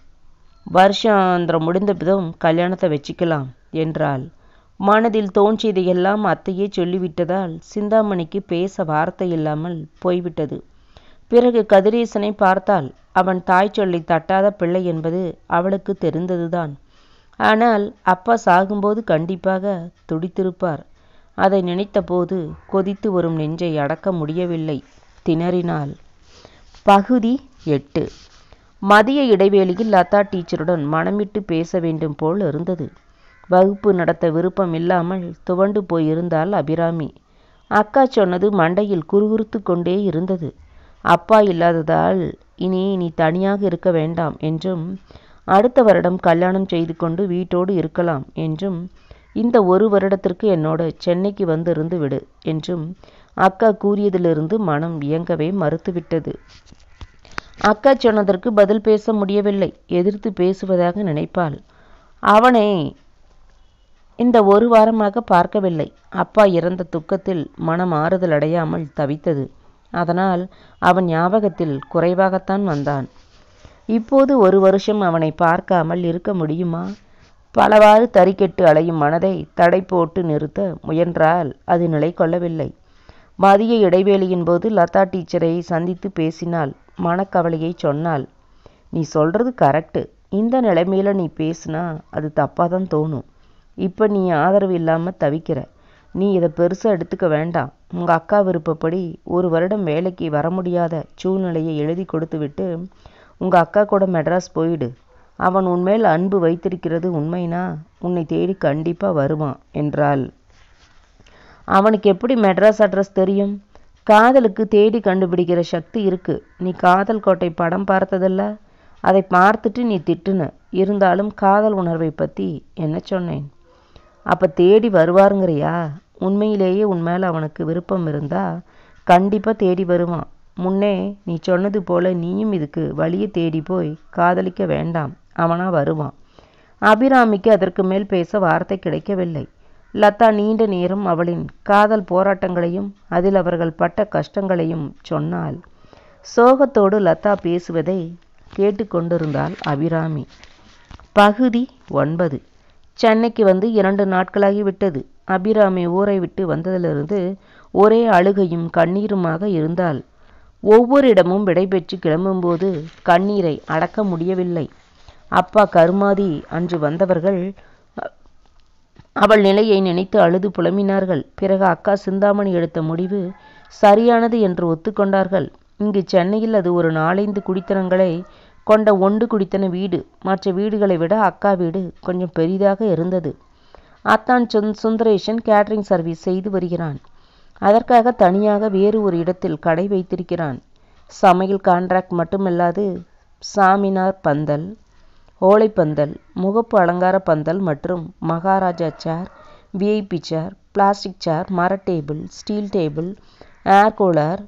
வருஷாந்திரம் முடிந்ததும் கல்யாணத்தை வச்சுக்கலாம் என்றாள் மனதில் தோன்றியதையெல்லாம் அத்தையே சொல்லிவிட்டதால் சிந்தாமணிக்கு பேச வார்த்தை இல்லாமல் போய்விட்டது பிறகு கதிரேசனை பார்த்தால் அவன் தாய் சொல்லை தட்டாத பிள்ளை என்பது அவளுக்கு தெரிந்ததுதான் ஆனால் அப்பா சாகும்போது கண்டிப்பாக துடித்திருப்பார் அதை நினைத்தபோது கொதித்து வரும் நெஞ்சை அடக்க முடியவில்லை திணறினாள் பகுதி எட்டு மதிய இடைவேளையில் லதா டீச்சருடன் மனமிட்டு பேச வேண்டும் போல் இருந்தது வகுப்பு நடத்த விருப்பம் இல்லாமல் துவண்டு போயிருந்தாள் அபிராமி அக்கா சொன்னது மண்டையில் குறுகுறுத்து கொண்டே இருந்தது அப்பா இல்லாததால் இனி நீ தனியாக இருக்க வேண்டாம் என்றும் அடுத்த வருடம் கல்யாணம் செய்து கொண்டு வீட்டோடு இருக்கலாம் என்றும் இந்த ஒரு வருடத்திற்கு என்னோட சென்னைக்கு வந்து இருந்து விடு என்றும் அக்கா கூறியதிலிருந்து மனம் இயங்கவே மறுத்துவிட்டது அக்கா சொன்னதற்கு பதில் பேச முடியவில்லை எதிர்த்து பேசுவதாக நினைப்பாள் அவனை இந்த ஒரு வாரமாக பார்க்கவில்லை அப்பா இறந்த துக்கத்தில் மனம் ஆறுதல் அடையாமல் தவித்தது அதனால் அவன் ஞாபகத்தில் குறைவாகத்தான் வந்தான் இப்போது ஒரு வருஷம் அவனை பார்க்காமல் இருக்க முடியுமா பலவாறு தறிக்கெட்டு அலையும் மனதை தடை போட்டு நிறுத்த முயன்றால் அது நிலை கொள்ளவில்லை மதிய இடைவேளையின் போது லதா டீச்சரை சந்தித்து பேசினாள் மனக்கவலையை சொன்னாள் நீ சொல்கிறது கரெக்டு இந்த நிலைமையில நீ பேசுனா அது தப்பாக தான் தோணும் இப்போ நீ ஆதரவு இல்லாமல் தவிக்கிற நீ இதை பெருசாக எடுத்துக்க வேண்டாம் உங்கள் அக்கா விருப்பப்படி ஒரு வருடம் வேலைக்கு வர முடியாத சூழ்நிலையை எழுதி கொடுத்துவிட்டு உங்கள் அக்கா கூட மெட்ராஸ் போயிடு அவன் உன்மேல் அன்பு வைத்திருக்கிறது உண்மைனா உன்னை தேடி கண்டிப்பாக வருவான் என்றாள் அவனுக்கு எப்படி மெட்ராஸ் அட்ரஸ் தெரியும் காதலுக்கு தேடி கண்டுபிடிக்கிற சக்தி இருக்கு நீ காதல் கோட்டை படம் பார்த்ததில்ல அதை பார்த்துட்டு நீ திட்டுன இருந்தாலும் காதல் உணர்வை பற்றி என்ன சொன்னேன் அப்போ தேடி வருவாருங்கிறியா உண்மையிலேயே உன் மேலே அவனுக்கு விருப்பம் இருந்தா கண்டிப்பாக தேடி வருவான் முன்னே நீ சொன்னது போல நீயும் இதுக்கு வழியை தேடி போய் காதலிக்க வேண்டாம் அவனா வருவான் அபிராமிக்கு அதற்கு மேல் பேச வார்த்தை கிடைக்கவில்லை லதா நீண்ட நேரம் அவளின் காதல் போராட்டங்களையும் அதில் அவர்கள் பட்ட கஷ்டங்களையும் சொன்னாள் சோகத்தோடு லதா பேசுவதை கேட்டுக்கொண்டிருந்தாள் அபிராமி பகுதி ஒன்பது சென்னைக்கு வந்து இரண்டு நாட்களாகி விட்டது அபிராமி ஊரை விட்டு வந்ததிலிருந்து ஒரே அழுகையும் கண்ணீருமாக இருந்தாள் ஒவ்வொரு இடமும் விடைபெற்று கிளம்பும்போது கண்ணீரை அடக்க முடியவில்லை அப்பா கருமாதி அன்று வந்தவர்கள் அவள் நிலையை நினைத்து அழுது புலம்பினார்கள் பிறகு அக்கா சிந்தாமணி எடுத்த முடிவு சரியானது என்று ஒத்துக்கொண்டார்கள் இங்கு சென்னையில் அது ஒரு நாலைந்து குடித்தனங்களை கொண்ட ஒண்டு குடித்தன வீடு மற்ற வீடுகளை விட அக்கா வீடு கொஞ்சம் பெரிதாக இருந்தது அத்தான் சுந் சுந்தரேஷன் கேட்டரிங் சர்வீஸ் செய்து வருகிறான் அதற்காக தனியாக வேறு ஒரு இடத்தில் கடை வைத்திருக்கிறான் சமையல் கான்ட்ராக்ட் மட்டுமல்லாது சாமினார் பந்தல் ஓலைப்பந்தல் முகப்பு அலங்கார பந்தல் மற்றும் maharaja chair VIP chair plastic chair மர table steel table air cooler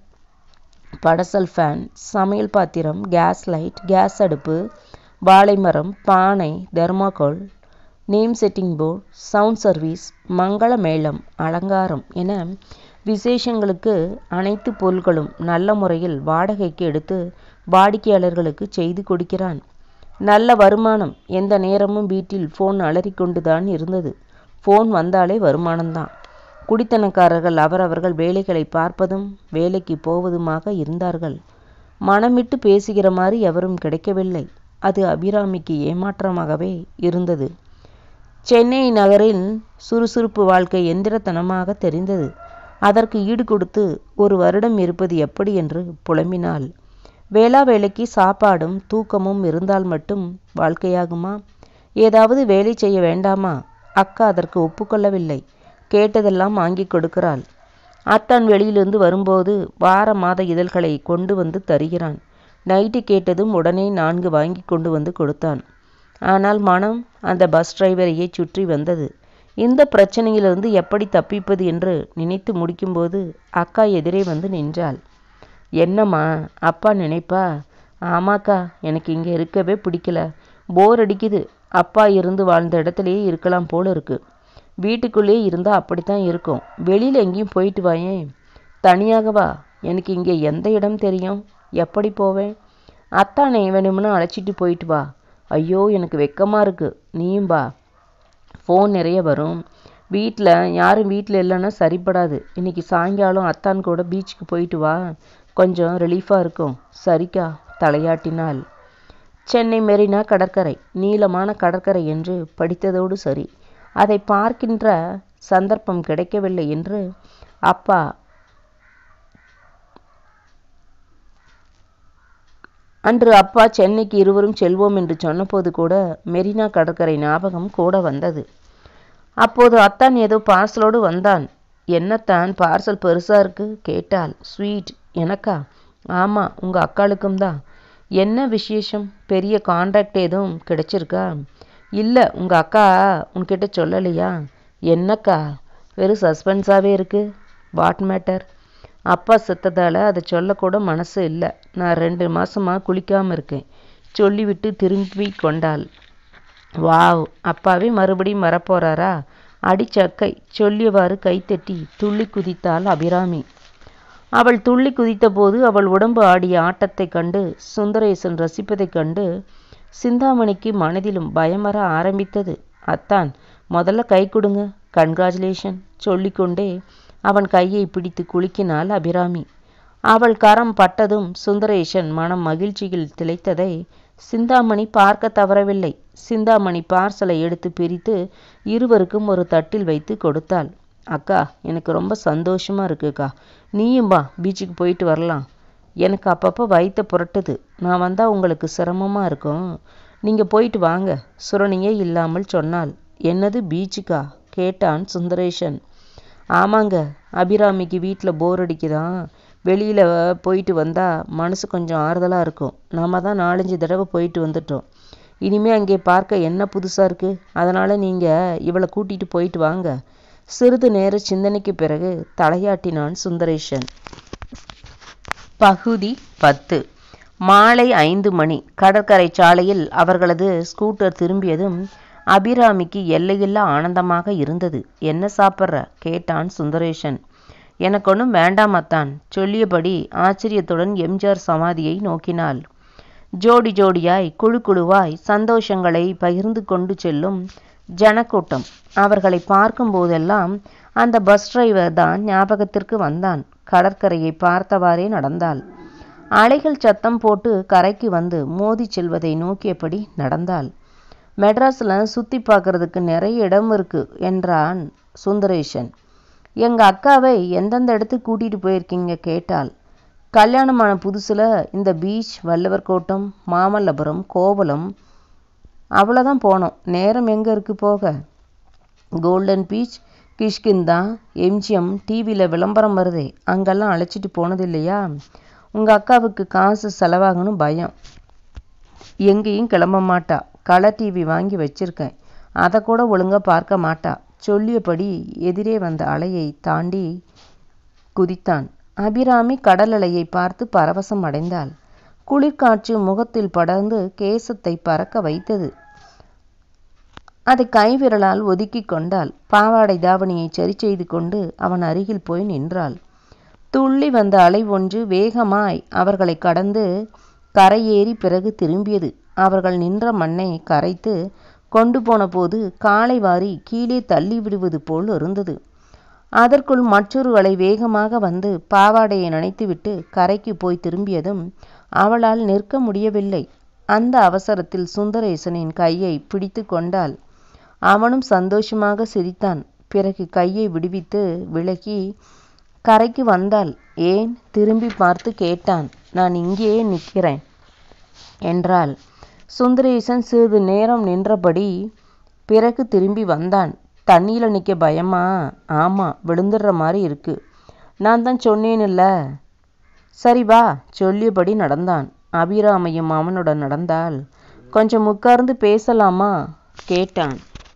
படசல் ஃபேன் சமையல் பாத்திரம் கேஸ் லைட் கேஸ் அடுப்பு வாழைமரம் பானை thermocol name setting board sound service மங்கள மேளம் அலங்காரம் என விசேஷங்களுக்கு அனைத்து பொருள்களும் நல்ல முறையில் வாடகைக்கு எடுத்து வாடிக்கையாளர்களுக்கு செய்து கொடுக்கிறான் நல்ல வருமானம் எந்த நேரமும் வீட்டில் ஃபோன் அலறிக்கொண்டுதான் இருந்தது ஃபோன் வந்தாலே வருமானம்தான் குடித்தனக்காரர்கள் அவரவர்கள் வேலைகளை பார்ப்பதும் வேலைக்கு போவதுமாக இருந்தார்கள் மனமிட்டு பேசுகிற மாதிரி எவரும் கிடைக்கவில்லை அது அபிராமிக்கு ஏமாற்றமாகவே இருந்தது சென்னை நகரில் சுறுசுறுப்பு வாழ்க்கை எந்திரத்தனமாக தெரிந்தது அதற்கு ஈடு கொடுத்து ஒரு வருடம் இருப்பது எப்படி என்று புலம்பினாள் வேளா வேலைக்கு சாப்பாடும் தூக்கமும் இருந்தால் மட்டும் வாழ்க்கையாகுமா ஏதாவது வேலை செய்ய வேண்டாமா அக்கா அதற்கு ஒப்புக்கொள்ளவில்லை கேட்டதெல்லாம் வாங்கி கொடுக்கிறாள் அத்தான் வெளியிலிருந்து வரும்போது வார மாத இதழ்களை கொண்டு வந்து தருகிறான் நைட்டு கேட்டதும் உடனே நான்கு வாங்கி கொண்டு வந்து கொடுத்தான் ஆனால் மனம் அந்த பஸ் டிரைவரையே சுற்றி வந்தது இந்த பிரச்சனையிலிருந்து எப்படி தப்பிப்பது என்று நினைத்து முடிக்கும்போது அக்கா எதிரே வந்து நின்றாள் என்னம்மா அப்பா நினைப்பா ஆமாக்கா எனக்கு இங்கே இருக்கவே பிடிக்கல போர் அடிக்குது அப்பா இருந்து வாழ்ந்த இடத்துலையே இருக்கலாம் போல இருக்கு வீட்டுக்குள்ளேயே இருந்தால் அப்படித்தான் இருக்கும் வெளியில் எங்கேயும் போயிட்டு வாயேன் தனியாக வா எனக்கு இங்கே எந்த இடம் தெரியும் எப்படி போவேன் அத்தானே வேணும்னா அழைச்சிட்டு போயிட்டு வா ஐயோ எனக்கு வெக்கமாக இருக்குது நீயும் வா ஃபோன் நிறைய வரும் வீட்டில் யாரும் வீட்டில் இல்லைன்னா சரிப்படாது இன்னைக்கு சாயங்காலம் அத்தான் கூட பீச்சுக்கு போயிட்டு வா கொஞ்சம் ரிலீஃபாக இருக்கும் சரிக்கா தலையாட்டினாள் சென்னை மெரினா கடற்கரை நீளமான கடற்கரை என்று படித்ததோடு சரி அதை பார்க்கின்ற சந்தர்ப்பம் கிடைக்கவில்லை என்று அப்பா அன்று அப்பா சென்னைக்கு இருவரும் செல்வோம் என்று சொன்னபோது கூட மெரினா கடற்கரை ஞாபகம் கூட வந்தது அப்போது அத்தான் ஏதோ பார்சலோடு வந்தான் என்னத்தான் பார்சல் பெருசா இருக்கு கேட்டாள் ஸ்வீட் எனக்கா ஆமா உங்க அக்காளுக்கும் தான் என்ன விசேஷம் பெரிய கான்ட்ராக்ட் எதுவும் கிடைச்சிருக்கா இல்லை உங்க அக்கா உன்கிட்ட சொல்லலையா என்னக்கா வெறும் சஸ்பென்ஸாகவே இருக்கு வாட் மேட்டர் அப்பா செத்ததால் அதை சொல்லக்கூட மனசு இல்லை நான் ரெண்டு மாசமா குளிக்காமல் இருக்கேன் சொல்லிவிட்டு திரும்பி கொண்டாள் வாவ் அப்பாவே மறுபடியும் வரப்போறாரா அடிச்சக்கை சொல்லியவாறு கைத்தட்டி துள்ளி குதித்தாள் அபிராமி அவள் துள்ளி குதித்தபோது அவள் உடம்பு ஆடிய ஆட்டத்தைக் கண்டு சுந்தரேசன் ரசிப்பதைக் கண்டு சிந்தாமணிக்கு மனதிலும் பயம் வர ஆரம்பித்தது அத்தான் முதல்ல கை கொடுங்க கன்கிராச்சுலேஷன் சொல்லிக்கொண்டே அவன் கையை பிடித்து குலுக்கினாள் அபிராமி அவள் கரம் பட்டதும் சுந்தரேசன் மனம் மகிழ்ச்சியில் திளைத்ததை சிந்தாமணி பார்க்க தவறவில்லை சிந்தாமணி பார்சலை எடுத்து பிரித்து இருவருக்கும் ஒரு தட்டில் வைத்து கொடுத்தாள் அக்கா எனக்கு ரொம்ப சந்தோஷமா இருக்குக்கா நீயும் வா பீச்சுக்கு போயிட்டு வரலாம் எனக்கு அப்பப்போ வயிற்ற புரட்டுது நான் வந்தால் உங்களுக்கு சிரமமாக இருக்கும் நீங்கள் போயிட்டு வாங்க சுரணியே இல்லாமல் சொன்னாள் என்னது பீச்சுக்கா கேட்டான் சுந்தரேஷன் ஆமாங்க அபிராமிக்கு வீட்டில் போர் அடிக்குதான் வெளியில் போயிட்டு வந்தால் மனசு கொஞ்சம் ஆறுதலாக இருக்கும் நாம தான் நாலஞ்சு தடவை போயிட்டு வந்துட்டோம் இனிமே அங்கே பார்க்க என்ன புதுசாக இருக்குது அதனால் நீங்கள் இவளை கூட்டிகிட்டு போயிட்டு வாங்க சிறிது நேர சிந்தனைக்கு பிறகு தலையாட்டினான் சுந்தரேஷன் பகுதி பத்து மாலை ஐந்து மணி கடற்கரை சாலையில் அவர்களது ஸ்கூட்டர் திரும்பியதும் அபிராமிக்கு எல்லையில்லா ஆனந்தமாக இருந்தது என்ன சாப்பிட்ற கேட்டான் சுந்தரேஷன் எனக்கு ஒன்றும் வேண்டாம் அத்தான் சொல்லியபடி ஆச்சரியத்துடன் எம்ஜிஆர் சமாதியை நோக்கினாள் ஜோடி ஜோடியாய் குழு குழுவாய் சந்தோஷங்களை பகிர்ந்து கொண்டு செல்லும் ஜனக்கூட்டம் அவர்களை பார்க்கும் போதெல்லாம் அந்த பஸ் டிரைவர் தான் ஞாபகத்திற்கு வந்தான் கடற்கரையை பார்த்தவாறே நடந்தாள் அலைகள் சத்தம் போட்டு கரைக்கு வந்து மோதி செல்வதை நோக்கியபடி நடந்தாள் மெட்ராஸில் சுற்றி பார்க்கறதுக்கு நிறைய இடம் இருக்கு என்றான் சுந்தரேஷன் எங்கள் அக்காவை எந்தெந்த இடத்துக்கு கூட்டிகிட்டு போயிருக்கீங்க கேட்டாள் கல்யாணமான புதுசில் இந்த பீச் வள்ளுவர் கோட்டம் மாமல்லபுரம் கோவலம் அவ்வளோதான் போனோம் நேரம் எங்கே இருக்கு போக கோல்டன் பீச் கிஷ்கிந்தா எம்ஜிஎம் டிவியில் விளம்பரம் வருதே அங்கெல்லாம் அழைச்சிட்டு போனது இல்லையா உங்கள் அக்காவுக்கு காசு செலவாகணும் பயம் எங்கேயும் கிளம்ப மாட்டா கலர் டிவி வாங்கி வச்சிருக்கேன் அதை கூட ஒழுங்காக பார்க்க மாட்டா சொல்லியபடி எதிரே வந்த அலையை தாண்டி குதித்தான் அபிராமி கடல் அலையை பார்த்து பரவசம் அடைந்தாள் குளிர்காற்று முகத்தில் படர்ந்து கேசத்தை பறக்க வைத்தது அதை கைவிரலால் ஒதுக்கி கொண்டாள் பாவாடை தாவணியை சரி செய்து கொண்டு அவன் அருகில் போய் நின்றாள் துள்ளி வந்த அலை ஒன்று வேகமாய் அவர்களை கடந்து கரையேறி பிறகு திரும்பியது அவர்கள் நின்ற மண்ணை கரைத்து கொண்டு போன போது காலை வாரி கீழே தள்ளி விடுவது போல் இருந்தது அதற்குள் மற்றொரு அலை வேகமாக வந்து பாவாடையை நனைத்துவிட்டு கரைக்கு போய் திரும்பியதும் அவளால் நிற்க முடியவில்லை அந்த அவசரத்தில் சுந்தரேசனின் கையை பிடித்து கொண்டாள் அவனும் சந்தோஷமாக சிரித்தான் பிறகு கையை விடுவித்து விலகி கரைக்கு வந்தாள் ஏன் திரும்பி பார்த்து கேட்டான் நான் இங்கேயே நிற்கிறேன் என்றாள் சுந்தரேசன் சிறிது நேரம் நின்றபடி பிறகு திரும்பி வந்தான் தண்ணியில் நிற்க பயமா ஆமாம் விழுந்துடுற மாதிரி இருக்கு நான் தான் சொன்னேன்ல சரி வா சொல்லியபடி நடந்தான் அபிராமையும் அவனுடன் நடந்தால் கொஞ்சம் உட்கார்ந்து பேசலாமா கேட்டான்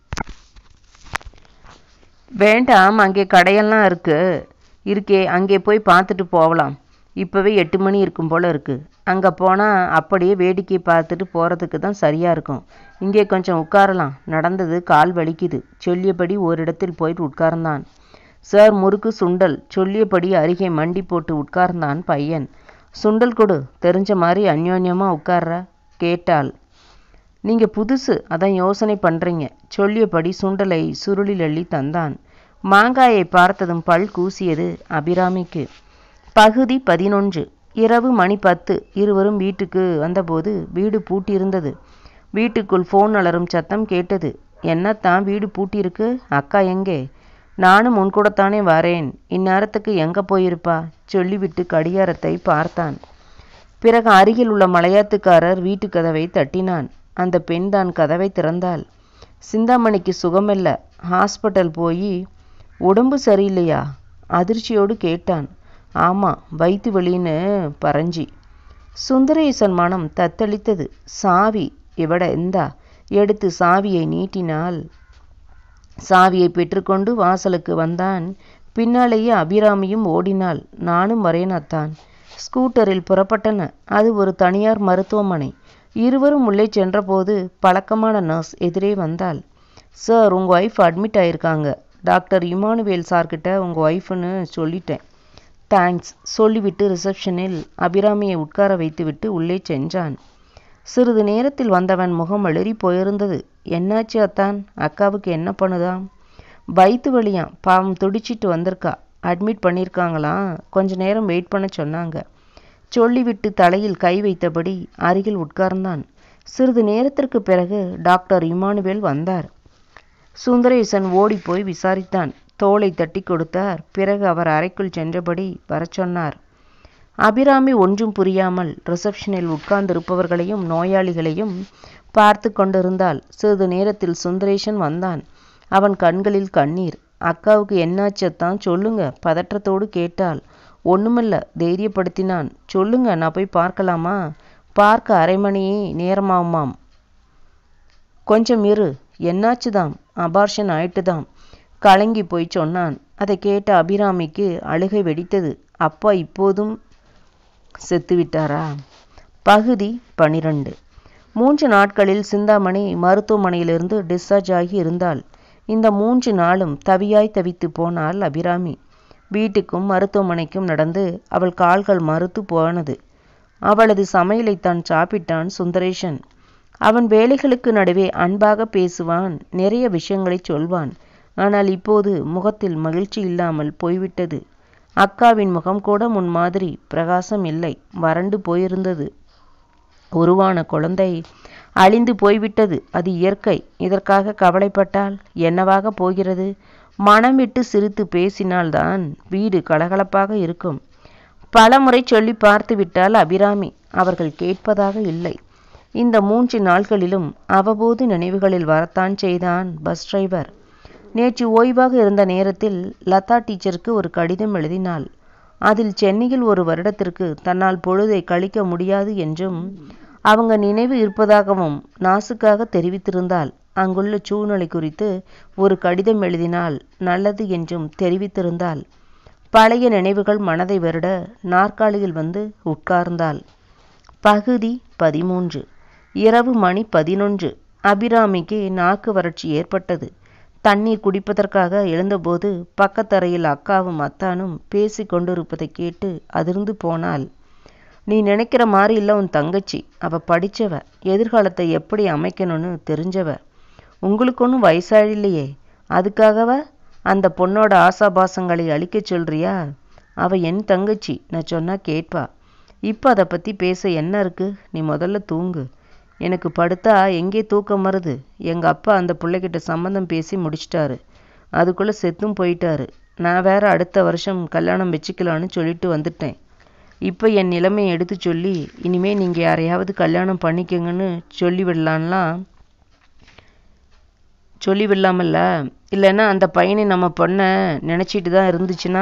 வேண்டாம் அங்கே கடையெல்லாம் இருக்கு இருக்கே அங்கே போய் பார்த்துட்டு போகலாம் இப்போவே எட்டு மணி இருக்கும் போல் இருக்குது அங்கே போனால் அப்படியே வேடிக்கை பார்த்துட்டு போகிறதுக்கு தான் சரியாக இருக்கும் இங்கே கொஞ்சம் உட்காரலாம் நடந்தது கால் வலிக்குது சொல்லியபடி ஓரிடத்தில் போயிட்டு உட்கார்ந்தான் சார் முறுக்கு சுண்டல் சொல்லியபடி அருகே மண்டி போட்டு உட்கார்ந்தான் பையன் சுண்டல் கொடு தெரிஞ்ச மாதிரி அந்யோன்யமாக உட்கார்ற கேட்டாள் நீங்கள் புதுசு அதான் யோசனை பண்ணுறீங்க சொல்லியபடி சுண்டலை சுருளில் அள்ளி தந்தான் மாங்காயை பார்த்ததும் பல் கூசியது அபிராமிக்கு பகுதி பதினொன்று இரவு மணி பத்து இருவரும் வீட்டுக்கு வந்தபோது வீடு பூட்டியிருந்தது வீட்டுக்குள் ஃபோன் அலறும் சத்தம் கேட்டது என்னத்தான் வீடு பூட்டியிருக்கு அக்கா எங்கே நானும் முன்கூடத்தானே வரேன் இந்நேரத்துக்கு எங்கே போயிருப்பா சொல்லிவிட்டு கடிகாரத்தை பார்த்தான் பிறகு அருகில் உள்ள மலையாத்துக்காரர் வீட்டு கதவை தட்டினான் அந்த பெண் தான் கதவை திறந்தாள் சிந்தாமணிக்கு சுகமில்ல ஹாஸ்பிட்டல் போய் உடம்பு சரியில்லையா அதிர்ச்சியோடு கேட்டான் ஆமாம் வயிற்று வலின்னு பறஞ்சி சுந்தரேசன் மனம் தத்தளித்தது சாவி இவட இந்தா எடுத்து சாவியை நீட்டினாள் சாவியை பெற்றுக்கொண்டு வாசலுக்கு வந்தான் பின்னாலேயே அபிராமியும் ஓடினாள் நானும் வரேனத்தான் ஸ்கூட்டரில் புறப்பட்டன அது ஒரு தனியார் மருத்துவமனை இருவரும் உள்ளே சென்றபோது பழக்கமான நர்ஸ் எதிரே வந்தாள் சார் உங்கள் ஒய்ஃப் அட்மிட் ஆயிருக்காங்க டாக்டர் இமானுவேல் சார்கிட்ட உங்கள் ஒய்ஃப்னு சொல்லிட்டேன் தேங்க்ஸ் சொல்லிவிட்டு ரிசப்ஷனில் அபிராமியை உட்கார வைத்துவிட்டு உள்ளே சென்றான் சிறிது நேரத்தில் வந்தவன் முகம் அழுறி போயிருந்தது என்னாச்சு அத்தான் அக்காவுக்கு என்ன பண்ணுதாம் வயிற்று வலியாம் பாவம் துடிச்சிட்டு வந்திருக்கா அட்மிட் பண்ணியிருக்காங்களாம் கொஞ்ச நேரம் வெயிட் பண்ண சொன்னாங்க சொல்லிவிட்டு தலையில் கை வைத்தபடி அருகில் உட்கார்ந்தான் சிறிது நேரத்திற்கு பிறகு டாக்டர் இமானுவேல் வந்தார் சுந்தரேசன் ஓடிப்போய் விசாரித்தான் தோலை தட்டி கொடுத்தார் பிறகு அவர் அறைக்குள் சென்றபடி வரச் சொன்னார் அபிராமி ஒன்றும் புரியாமல் ரிசப்ஷனில் உட்கார்ந்திருப்பவர்களையும் நோயாளிகளையும் பார்த்து கொண்டிருந்தாள் சிறிது நேரத்தில் சுந்தரேசன் வந்தான் அவன் கண்களில் கண்ணீர் அக்காவுக்கு என்னாச்சத்தான் சொல்லுங்க பதற்றத்தோடு கேட்டாள் ஒண்ணுமில்ல தைரியப்படுத்தினான் சொல்லுங்க நான் போய் பார்க்கலாமா பார்க்க அரை மணி நேரமாகுமாம் கொஞ்சம் இரு என்னாச்சுதாம் அபார்ஷன் ஆயிட்டுதாம் கலங்கி போய் சொன்னான் அதை கேட்ட அபிராமிக்கு அழுகை வெடித்தது அப்பா இப்போதும் செத்துவிட்டாரா பகுதி பனிரெண்டு மூன்று நாட்களில் சிந்தாமணி மருத்துவமனையிலிருந்து டிஸ்சார்ஜ் ஆகி இருந்தாள் இந்த மூன்று நாளும் தவியாய் தவித்து போனாள் அபிராமி வீட்டுக்கும் மருத்துவமனைக்கும் நடந்து அவள் கால்கள் மறுத்து போனது அவளது சமையலை தான் சாப்பிட்டான் சுந்தரேஷன் அவன் வேலைகளுக்கு நடுவே அன்பாக பேசுவான் நிறைய விஷயங்களை சொல்வான் ஆனால் இப்போது முகத்தில் மகிழ்ச்சி இல்லாமல் போய்விட்டது அக்காவின் முகம் கூட முன் மாதிரி பிரகாசம் இல்லை வறண்டு போயிருந்தது உருவான குழந்தை அழிந்து போய்விட்டது அது இயற்கை இதற்காக கவலைப்பட்டால் என்னவாக போகிறது மனம் விட்டு சிரித்து பேசினால்தான் வீடு கலகலப்பாக இருக்கும் பலமுறை சொல்லி பார்த்து விட்டால் அபிராமி அவர்கள் கேட்பதாக இல்லை இந்த மூன்று நாள்களிலும் அவ்வப்போது நினைவுகளில் வரத்தான் செய்தான் பஸ் டிரைவர் நேற்று ஓய்வாக இருந்த நேரத்தில் லதா டீச்சருக்கு ஒரு கடிதம் எழுதினாள் அதில் சென்னையில் ஒரு வருடத்திற்கு தன்னால் பொழுதை கழிக்க முடியாது என்றும் அவங்க நினைவு இருப்பதாகவும் நாசுக்காக தெரிவித்திருந்தாள் அங்குள்ள சூழ்நிலை குறித்து ஒரு கடிதம் எழுதினால் நல்லது என்றும் தெரிவித்திருந்தாள் பழைய நினைவுகள் மனதை வருட நாற்காலியில் வந்து உட்கார்ந்தாள் பகுதி பதிமூன்று இரவு மணி பதினொன்று அபிராமிக்கு நாக்கு வறட்சி ஏற்பட்டது தண்ணீர் குடிப்பதற்காக எழுந்தபோது பக்கத்தரையில் அக்காவும் அத்தானும் பேசி கொண்டிருப்பதை கேட்டு அதிர்ந்து போனாள் நீ நினைக்கிற மாதிரி இல்லை உன் தங்கச்சி அவ படிச்சவ எதிர்காலத்தை எப்படி அமைக்கணும்னு தெரிஞ்சவ உங்களுக்கு ஒன்றும் வயசாயில்லையே அதுக்காகவ அந்த பொண்ணோட ஆசாபாசங்களை அழிக்க சொல்றியா அவ என் தங்கச்சி நான் சொன்னா கேட்பா இப்போ அதை பற்றி பேச என்ன இருக்கு நீ முதல்ல தூங்கு எனக்கு படுத்தா எங்கே தூக்கம் வருது எங்கள் அப்பா அந்த பிள்ளைகிட்ட சம்மந்தம் பேசி முடிச்சிட்டாரு அதுக்குள்ளே செத்தும் போயிட்டாரு நான் வேற அடுத்த வருஷம் கல்யாணம் வச்சுக்கலான்னு சொல்லிட்டு வந்துட்டேன் இப்போ என் நிலைமையை எடுத்து சொல்லி இனிமே நீங்கள் யாரையாவது கல்யாணம் பண்ணிக்கங்கன்னு சொல்லி விடலான்லாம் சொல்லி விடலாமல்ல இல்லைன்னா அந்த பையனை நம்ம பொண்ணை நினச்சிட்டு தான் இருந்துச்சுன்னா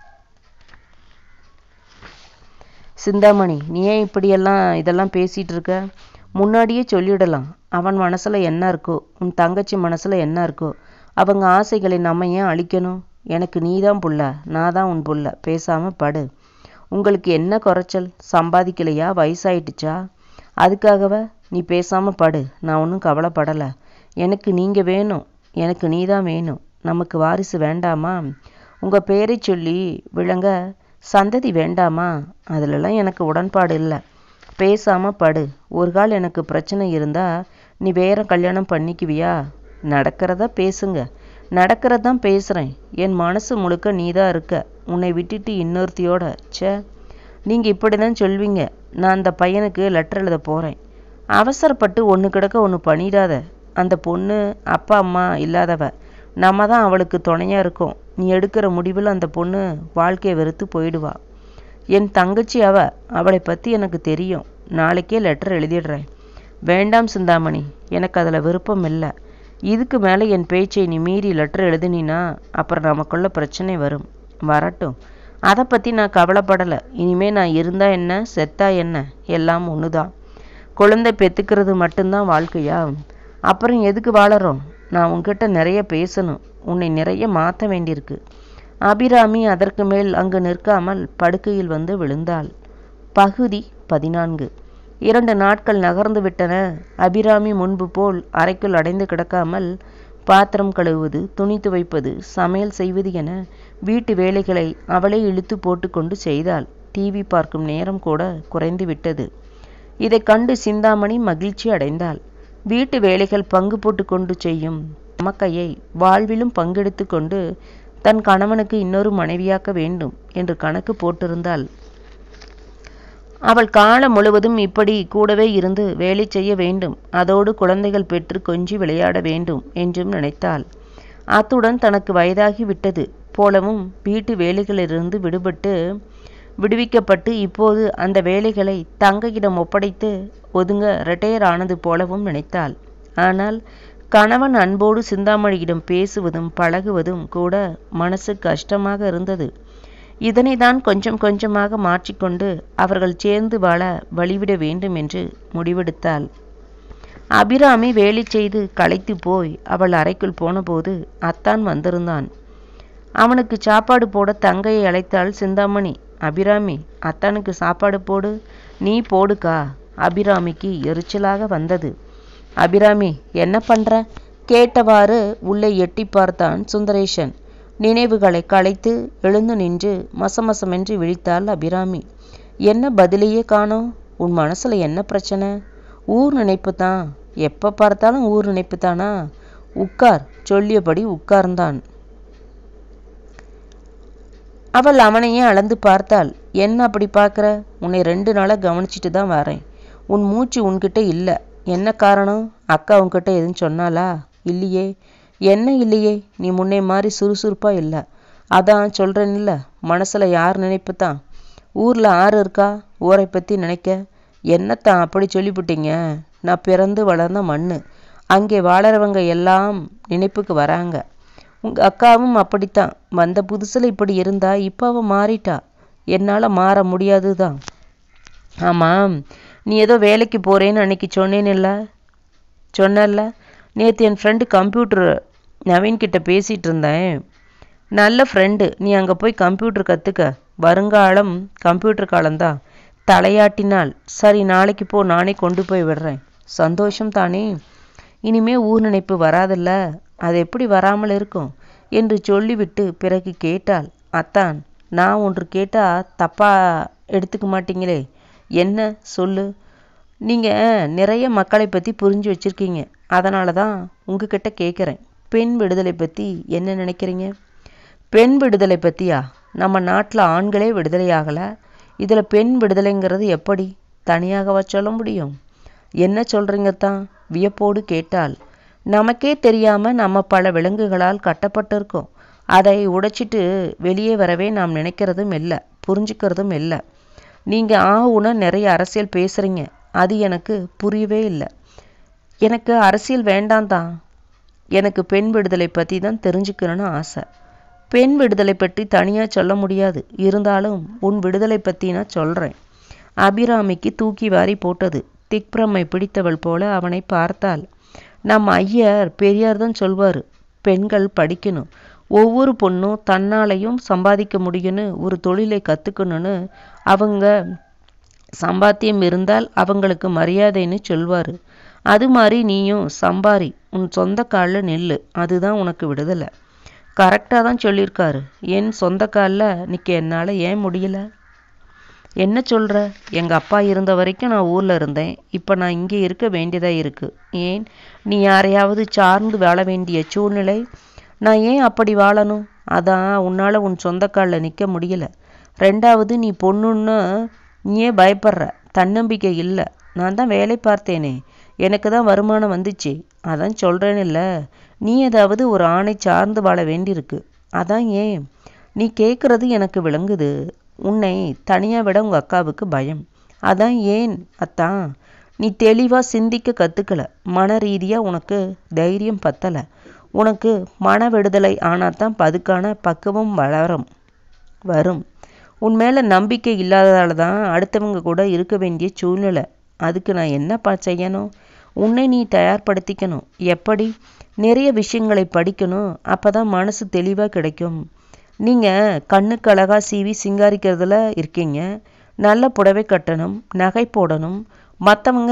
சிந்தாமணி நீ ஏன் இப்படியெல்லாம் இதெல்லாம் பேசிகிட்டு இருக்க முன்னாடியே சொல்லிடலாம் அவன் மனசில் என்ன இருக்கோ உன் தங்கச்சி மனசில் என்ன இருக்கோ அவங்க ஆசைகளை நம்ம ஏன் அழிக்கணும் எனக்கு நீ தான் புள்ள நான் தான் உன் புள்ள பேசாமல் படு உங்களுக்கு என்ன குறைச்சல் சம்பாதிக்கலையா வயசாயிட்டுச்சா அதுக்காகவ நீ பேசாமல் படு நான் ஒன்றும் கவலைப்படலை எனக்கு நீங்கள் வேணும் எனக்கு நீ தான் வேணும் நமக்கு வாரிசு வேண்டாமா உங்கள் பேரை சொல்லி விளங்க சந்ததி வேண்டாமா அதிலெல்லாம் எனக்கு உடன்பாடு இல்லை பேசாமல் படு ஒரு கால் எனக்கு பிரச்சனை இருந்தால் நீ வேற கல்யாணம் பண்ணிக்குவியா நடக்கிறத பேசுங்க நடக்கிறதான் பேசுகிறேன் என் மனசு முழுக்க நீ தான் இருக்க உன்னை விட்டுட்டு இன்னொருத்தியோட ச்சே நீங்கள் இப்படி தான் சொல்வீங்க நான் அந்த பையனுக்கு லெட்டர் எழுத போகிறேன் அவசரப்பட்டு ஒன்று கிடக்க ஒன்று பண்ணிடாத அந்த பொண்ணு அப்பா அம்மா இல்லாதவ நம்ம தான் அவளுக்கு துணையாக இருக்கோம் நீ எடுக்கிற முடிவில் அந்த பொண்ணு வாழ்க்கையை வெறுத்து போயிடுவா என் தங்கச்சி அவ அவளை பற்றி எனக்கு தெரியும் நாளைக்கே லெட்டர் எழுதிடுறேன் வேண்டாம் சிந்தாமணி எனக்கு அதில் விருப்பம் இல்லை இதுக்கு மேலே என் பேச்சை நீ மீறி லெட்டர் எழுதினா அப்புறம் நமக்குள்ள பிரச்சனை வரும் வரட்டும் அதை பற்றி நான் கவலைப்படலை இனிமே நான் இருந்தா என்ன செத்தா என்ன எல்லாம் ஒன்று தான் குழந்தை பெற்றுக்கிறது மட்டும்தான் வாழ்க்கையா அப்புறம் எதுக்கு வாழறோம் நான் உன்கிட்ட நிறைய பேசணும் உன்னை நிறைய மாற்ற வேண்டியிருக்கு அபிராமி அதற்கு மேல் அங்கு நிற்காமல் படுக்கையில் வந்து விழுந்தாள் பகுதி பதினான்கு இரண்டு நாட்கள் நகர்ந்து விட்டன அபிராமி முன்பு போல் அறைக்குள் அடைந்து கிடக்காமல் பாத்திரம் கழுவுவது துணி துவைப்பது சமையல் செய்வது என வீட்டு வேலைகளை அவளே இழுத்து போட்டுக்கொண்டு செய்தாள் டிவி பார்க்கும் நேரம் கூட குறைந்து விட்டது இதை கண்டு சிந்தாமணி மகிழ்ச்சி அடைந்தாள் வீட்டு வேலைகள் பங்கு போட்டுக்கொண்டு செய்யும் நமக்கையை வாழ்விலும் பங்கெடுத்து கொண்டு தன் கணவனுக்கு இன்னொரு மனைவியாக்க வேண்டும் என்று கணக்கு போட்டிருந்தாள் அவள் காலம் முழுவதும் இப்படி கூடவே இருந்து வேலை செய்ய வேண்டும் அதோடு குழந்தைகள் பெற்று கொஞ்சி விளையாட வேண்டும் என்றும் நினைத்தாள் அத்துடன் தனக்கு வயதாகி விட்டது போலவும் வீட்டு வேலைகளிலிருந்து விடுபட்டு விடுவிக்கப்பட்டு இப்போது அந்த வேலைகளை தங்கையிடம் ஒப்படைத்து ஒதுங்க ரிட்டையர் ஆனது போலவும் நினைத்தாள் ஆனால் கணவன் அன்போடு சிந்தாமணியிடம் பேசுவதும் பழகுவதும் கூட மனசு கஷ்டமாக இருந்தது இதனை தான் கொஞ்சம் கொஞ்சமாக மாற்றிக்கொண்டு அவர்கள் சேர்ந்து வாழ வழிவிட வேண்டும் என்று முடிவெடுத்தாள் அபிராமி வேலை செய்து களைத்து போய் அவள் அறைக்குள் போனபோது அத்தான் வந்திருந்தான் அவனுக்கு சாப்பாடு போட தங்கையை அழைத்தாள் சிந்தாமணி அபிராமி அத்தானுக்கு சாப்பாடு போடு நீ போடுக்கா அபிராமிக்கு எரிச்சலாக வந்தது அபிராமி என்ன பண்ற கேட்டவாறு உள்ளே எட்டி பார்த்தான் சுந்தரேஷன் நினைவுகளை களைத்து எழுந்து நின்று மசமசமென்று விழித்தாள் அபிராமி என்ன பதிலையே காணோம் உன் மனசுல என்ன பிரச்சனை ஊர் நினைப்பு தான் எப்போ பார்த்தாலும் ஊர் நினைப்பு தானா உட்கார் சொல்லியபடி உட்கார்ந்தான் அவள் அவனையே அளந்து பார்த்தாள் என்ன அப்படி பார்க்குற உன்னை ரெண்டு நாளாக கவனிச்சிட்டு தான் வரேன் உன் மூச்சு உன்கிட்ட இல்லை என்ன காரணம் அக்கா உன்கிட்ட எதுவும் சொன்னாளா இல்லையே என்ன இல்லையே நீ முன்னே மாதிரி சுறுசுறுப்பாக இல்லை அதான் சொல்கிறேன்ல மனசில் யார் நினைப்பு தான் ஊரில் ஆறு இருக்கா ஊரை பற்றி நினைக்க என்னத்தான் அப்படி சொல்லிவிட்டீங்க நான் பிறந்து வளர்ந்த மண் அங்கே வாழறவங்க எல்லாம் நினைப்புக்கு வராங்க உங்கள் அக்காவும் அப்படித்தான் வந்த புதுசில் இப்படி இருந்தா இப்போ அவள் மாறிட்டா என்னால் மாற முடியாது தான் ஆமாம் நீ ஏதோ வேலைக்கு போகிறேன்னு அன்னைக்கு சொன்னேன்ல சொன்னல நேற்று என் ஃப்ரெண்டு கம்ப்யூட்டர் நவீன் கிட்ட பேசிகிட்டு இருந்தேன் நல்ல ஃப்ரெண்டு நீ அங்கே போய் கம்ப்யூட்டர் கற்றுக்க வருங்காலம் கம்ப்யூட்டர் காலம்தான் தலையாட்டினால் சரி நாளைக்கு போ நானே கொண்டு போய் விடுறேன் சந்தோஷம் தானே இனிமே ஊர் நினைப்பு வராதில்ல அது எப்படி வராமல் இருக்கும் என்று சொல்லிவிட்டு பிறகு கேட்டாள் அத்தான் நான் ஒன்று கேட்டால் தப்பாக எடுத்துக்க மாட்டீங்களே என்ன சொல்லு நீங்கள் நிறைய மக்களை பற்றி புரிஞ்சு வச்சுருக்கீங்க அதனால தான் உங்ககிட்ட கேட்குறேன் பெண் விடுதலை பற்றி என்ன நினைக்கிறீங்க பெண் விடுதலை பற்றியா நம்ம நாட்டில் ஆண்களே விடுதலை ஆகலை இதில் பெண் விடுதலைங்கிறது எப்படி தனியாகவா சொல்ல முடியும் என்ன சொல்கிறீங்க தான் வியப்போடு கேட்டாள் நமக்கே தெரியாமல் நம்ம பல விலங்குகளால் கட்டப்பட்டிருக்கோம் அதை உடைச்சிட்டு வெளியே வரவே நாம் நினைக்கிறதும் இல்லை புரிஞ்சுக்கிறதும் இல்லை நீங்கள் ஆ உன நிறைய அரசியல் பேசுகிறீங்க அது எனக்கு புரியவே இல்லை எனக்கு அரசியல் வேண்டாம் தான் எனக்கு பெண் விடுதலை பற்றி தான் தெரிஞ்சுக்கணும்னு ஆசை பெண் விடுதலை பற்றி தனியாக சொல்ல முடியாது இருந்தாலும் உன் விடுதலை பற்றி நான் சொல்கிறேன் அபிராமிக்கு தூக்கி வாரி போட்டது திக்பிரமை பிடித்தவள் போல அவனை பார்த்தாள் நம் ஐயர் பெரியார் தான் சொல்வார் பெண்கள் படிக்கணும் ஒவ்வொரு பொண்ணும் தன்னாலையும் சம்பாதிக்க முடியும்னு ஒரு தொழிலை கற்றுக்கணும்னு அவங்க சம்பாத்தியம் இருந்தால் அவங்களுக்கு மரியாதைன்னு சொல்வார் அது மாதிரி நீயும் சம்பாரி உன் சொந்த காலில் நெல்லு அதுதான் உனக்கு விடுதலை கரெக்டாக தான் சொல்லியிருக்காரு என் சொந்த காலில் நிற்க என்னால் ஏன் முடியல என்ன சொல்கிற எங்கள் அப்பா இருந்த வரைக்கும் நான் ஊரில் இருந்தேன் இப்போ நான் இங்கே இருக்க வேண்டியதாக இருக்குது ஏன் நீ யாரையாவது சார்ந்து வாழ வேண்டிய சூழ்நிலை நான் ஏன் அப்படி வாழணும் அதான் உன்னால் உன் சொந்த காலில் நிற்க முடியல ரெண்டாவது நீ பொண்ணுன்னு நீயே பயப்படுற தன்னம்பிக்கை இல்லை நான் தான் வேலை பார்த்தேனே எனக்கு தான் வருமானம் வந்துச்சு அதான் சொல்கிறேனில்ல நீ ஏதாவது ஒரு ஆணை சார்ந்து வாழ வேண்டியிருக்கு அதான் ஏன் நீ கேட்குறது எனக்கு விளங்குது உன்னை தனியாக விட உங்கள் அக்காவுக்கு பயம் அதான் ஏன் அத்தான் நீ தெளிவாக சிந்திக்க கற்றுக்கல மன ரீதியாக உனக்கு தைரியம் பத்தலை உனக்கு மன விடுதலை ஆனால் தான் அதுக்கான பக்குவம் வளரும் வரும் உன் மேலே நம்பிக்கை இல்லாததால தான் அடுத்தவங்க கூட இருக்க வேண்டிய சூழ்நிலை அதுக்கு நான் என்னப்பா செய்யணும் உன்னை நீ தயார்படுத்திக்கணும் எப்படி நிறைய விஷயங்களை படிக்கணும் அப்போ தான் மனசு தெளிவாக கிடைக்கும் நீங்கள் கண்ணுக்கு அழகாக சீவி சிங்காரிக்கிறதுல இருக்கீங்க நல்ல புடவை கட்டணும் நகை போடணும் மற்றவங்க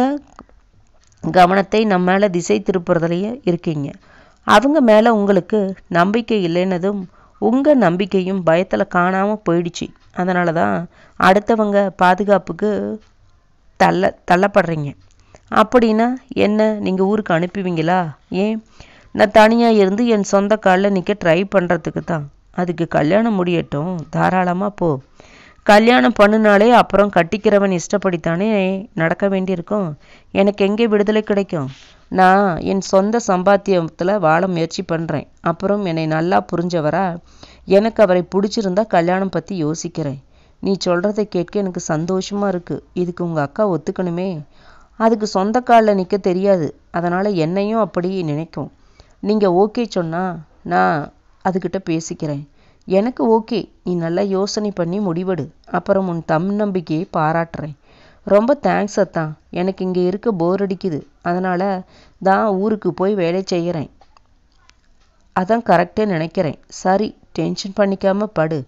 கவனத்தை நம்ம மேலே திசை திருப்புறதுலையே இருக்கீங்க அவங்க மேலே உங்களுக்கு நம்பிக்கை இல்லைன்னதும் உங்கள் நம்பிக்கையும் பயத்தில் காணாமல் போயிடுச்சு அதனால தான் அடுத்தவங்க பாதுகாப்புக்கு தள்ள தள்ளப்படுறீங்க அப்படின்னா என்ன நீங்கள் ஊருக்கு அனுப்புவீங்களா ஏன் நான் தனியாக இருந்து என் சொந்த காலில் நிற்க ட்ரை பண்ணுறதுக்கு தான் அதுக்கு கல்யாணம் முடியட்டும் தாராளமாக போ கல்யாணம் பண்ணினாலே அப்புறம் கட்டிக்கிறவன் இஷ்டப்படித்தானே நடக்க வேண்டியிருக்கும் எனக்கு எங்கே விடுதலை கிடைக்கும் நான் என் சொந்த சம்பாத்தியத்தில் வாழ முயற்சி பண்ணுறேன் அப்புறம் என்னை நல்லா புரிஞ்சவரா எனக்கு அவரை பிடிச்சிருந்தா கல்யாணம் பற்றி யோசிக்கிறேன் நீ சொல்கிறத கேட்க எனக்கு சந்தோஷமாக இருக்குது இதுக்கு உங்கள் அக்கா ஒத்துக்கணுமே அதுக்கு சொந்த காலில் நிற்க தெரியாது அதனால் என்னையும் அப்படி நினைக்கும் நீங்கள் ஓகே சொன்னால் நான் அதுக்கிட்ட பேசிக்கிறேன் எனக்கு ஓகே நீ நல்லா யோசனை பண்ணி முடிவெடு அப்புறம் உன் தம் நம்பிக்கையை பாராட்டுறேன் ரொம்ப தேங்க்ஸ் அத்தான் எனக்கு இங்கே இருக்க போர் அடிக்குது அதனால் தான் ஊருக்கு போய் வேலை செய்கிறேன் அதான் கரெக்டே நினைக்கிறேன் சரி டென்ஷன் பண்ணிக்காம படு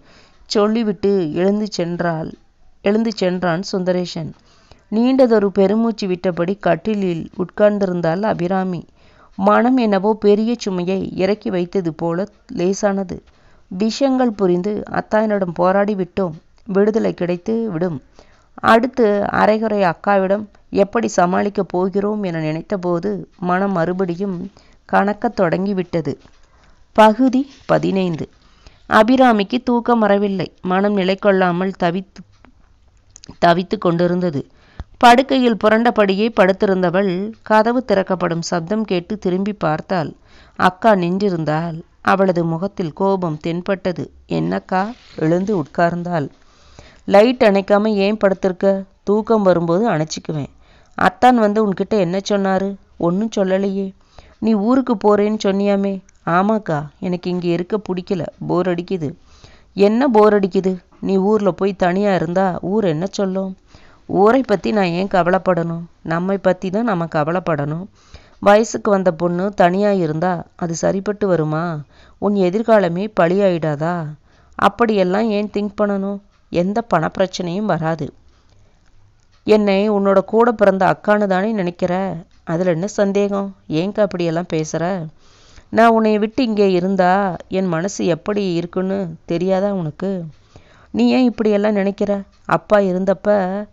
சொல்லிவிட்டு எழுந்து சென்றாள் எழுந்து சென்றான் சுந்தரேசன் நீண்டதொரு பெருமூச்சு விட்டபடி கட்டிலில் உட்கார்ந்திருந்தாள் அபிராமி மனம் என்னவோ பெரிய சுமையை இறக்கி வைத்தது போல லேசானது விஷயங்கள் புரிந்து அத்தானிடம் போராடி விட்டோம் விடுதலை கிடைத்து விடும் அடுத்து அரைகுறை அக்காவிடம் எப்படி சமாளிக்கப் போகிறோம் என நினைத்தபோது மனம் மறுபடியும் கணக்கத் தொடங்கிவிட்டது பகுதி பதினைந்து அபிராமிக்கு தூக்கம் வரவில்லை மனம் நிலை கொள்ளாமல் தவித்து தவித்து கொண்டிருந்தது படுக்கையில் புரண்டபடியே படுத்திருந்தவள் கதவு திறக்கப்படும் சப்தம் கேட்டு திரும்பி பார்த்தாள் அக்கா நின்றிருந்தாள் அவளது முகத்தில் கோபம் தென்பட்டது என்னக்கா எழுந்து உட்கார்ந்தாள் லைட் அணைக்காம ஏன் படுத்திருக்க தூக்கம் வரும்போது அணைச்சிக்குவேன் அத்தான் வந்து உன்கிட்ட என்ன சொன்னாரு ஒன்றும் சொல்லலையே நீ ஊருக்கு போறேன்னு சொன்னியாமே ஆமாக்கா எனக்கு இங்கே இருக்க பிடிக்கல போர் அடிக்குது என்ன போர் அடிக்குது நீ ஊரில் போய் தனியாக இருந்தா ஊர் என்ன சொல்லும் ஊரை பற்றி நான் ஏன் கவலைப்படணும் நம்மை பற்றி தான் நம்ம கவலைப்படணும் வயசுக்கு வந்த பொண்ணு தனியாக இருந்தா அது சரிப்பட்டு வருமா உன் எதிர்காலமே பழியாயிடாதா அப்படியெல்லாம் ஏன் திங்க் பண்ணணும் எந்த பணப்பிரச்சனையும் வராது என்னை உன்னோட கூட பிறந்த அக்கான்னு தானே நினைக்கிற அதில் என்ன சந்தேகம் ஏங்க அப்படியெல்லாம் பேசுகிற நான் உன்னை விட்டு இங்கே இருந்தா என் மனசு எப்படி இருக்குன்னு தெரியாதா உனக்கு நீ ஏன் இப்படியெல்லாம் நினைக்கிற அப்பா இருந்தப்ப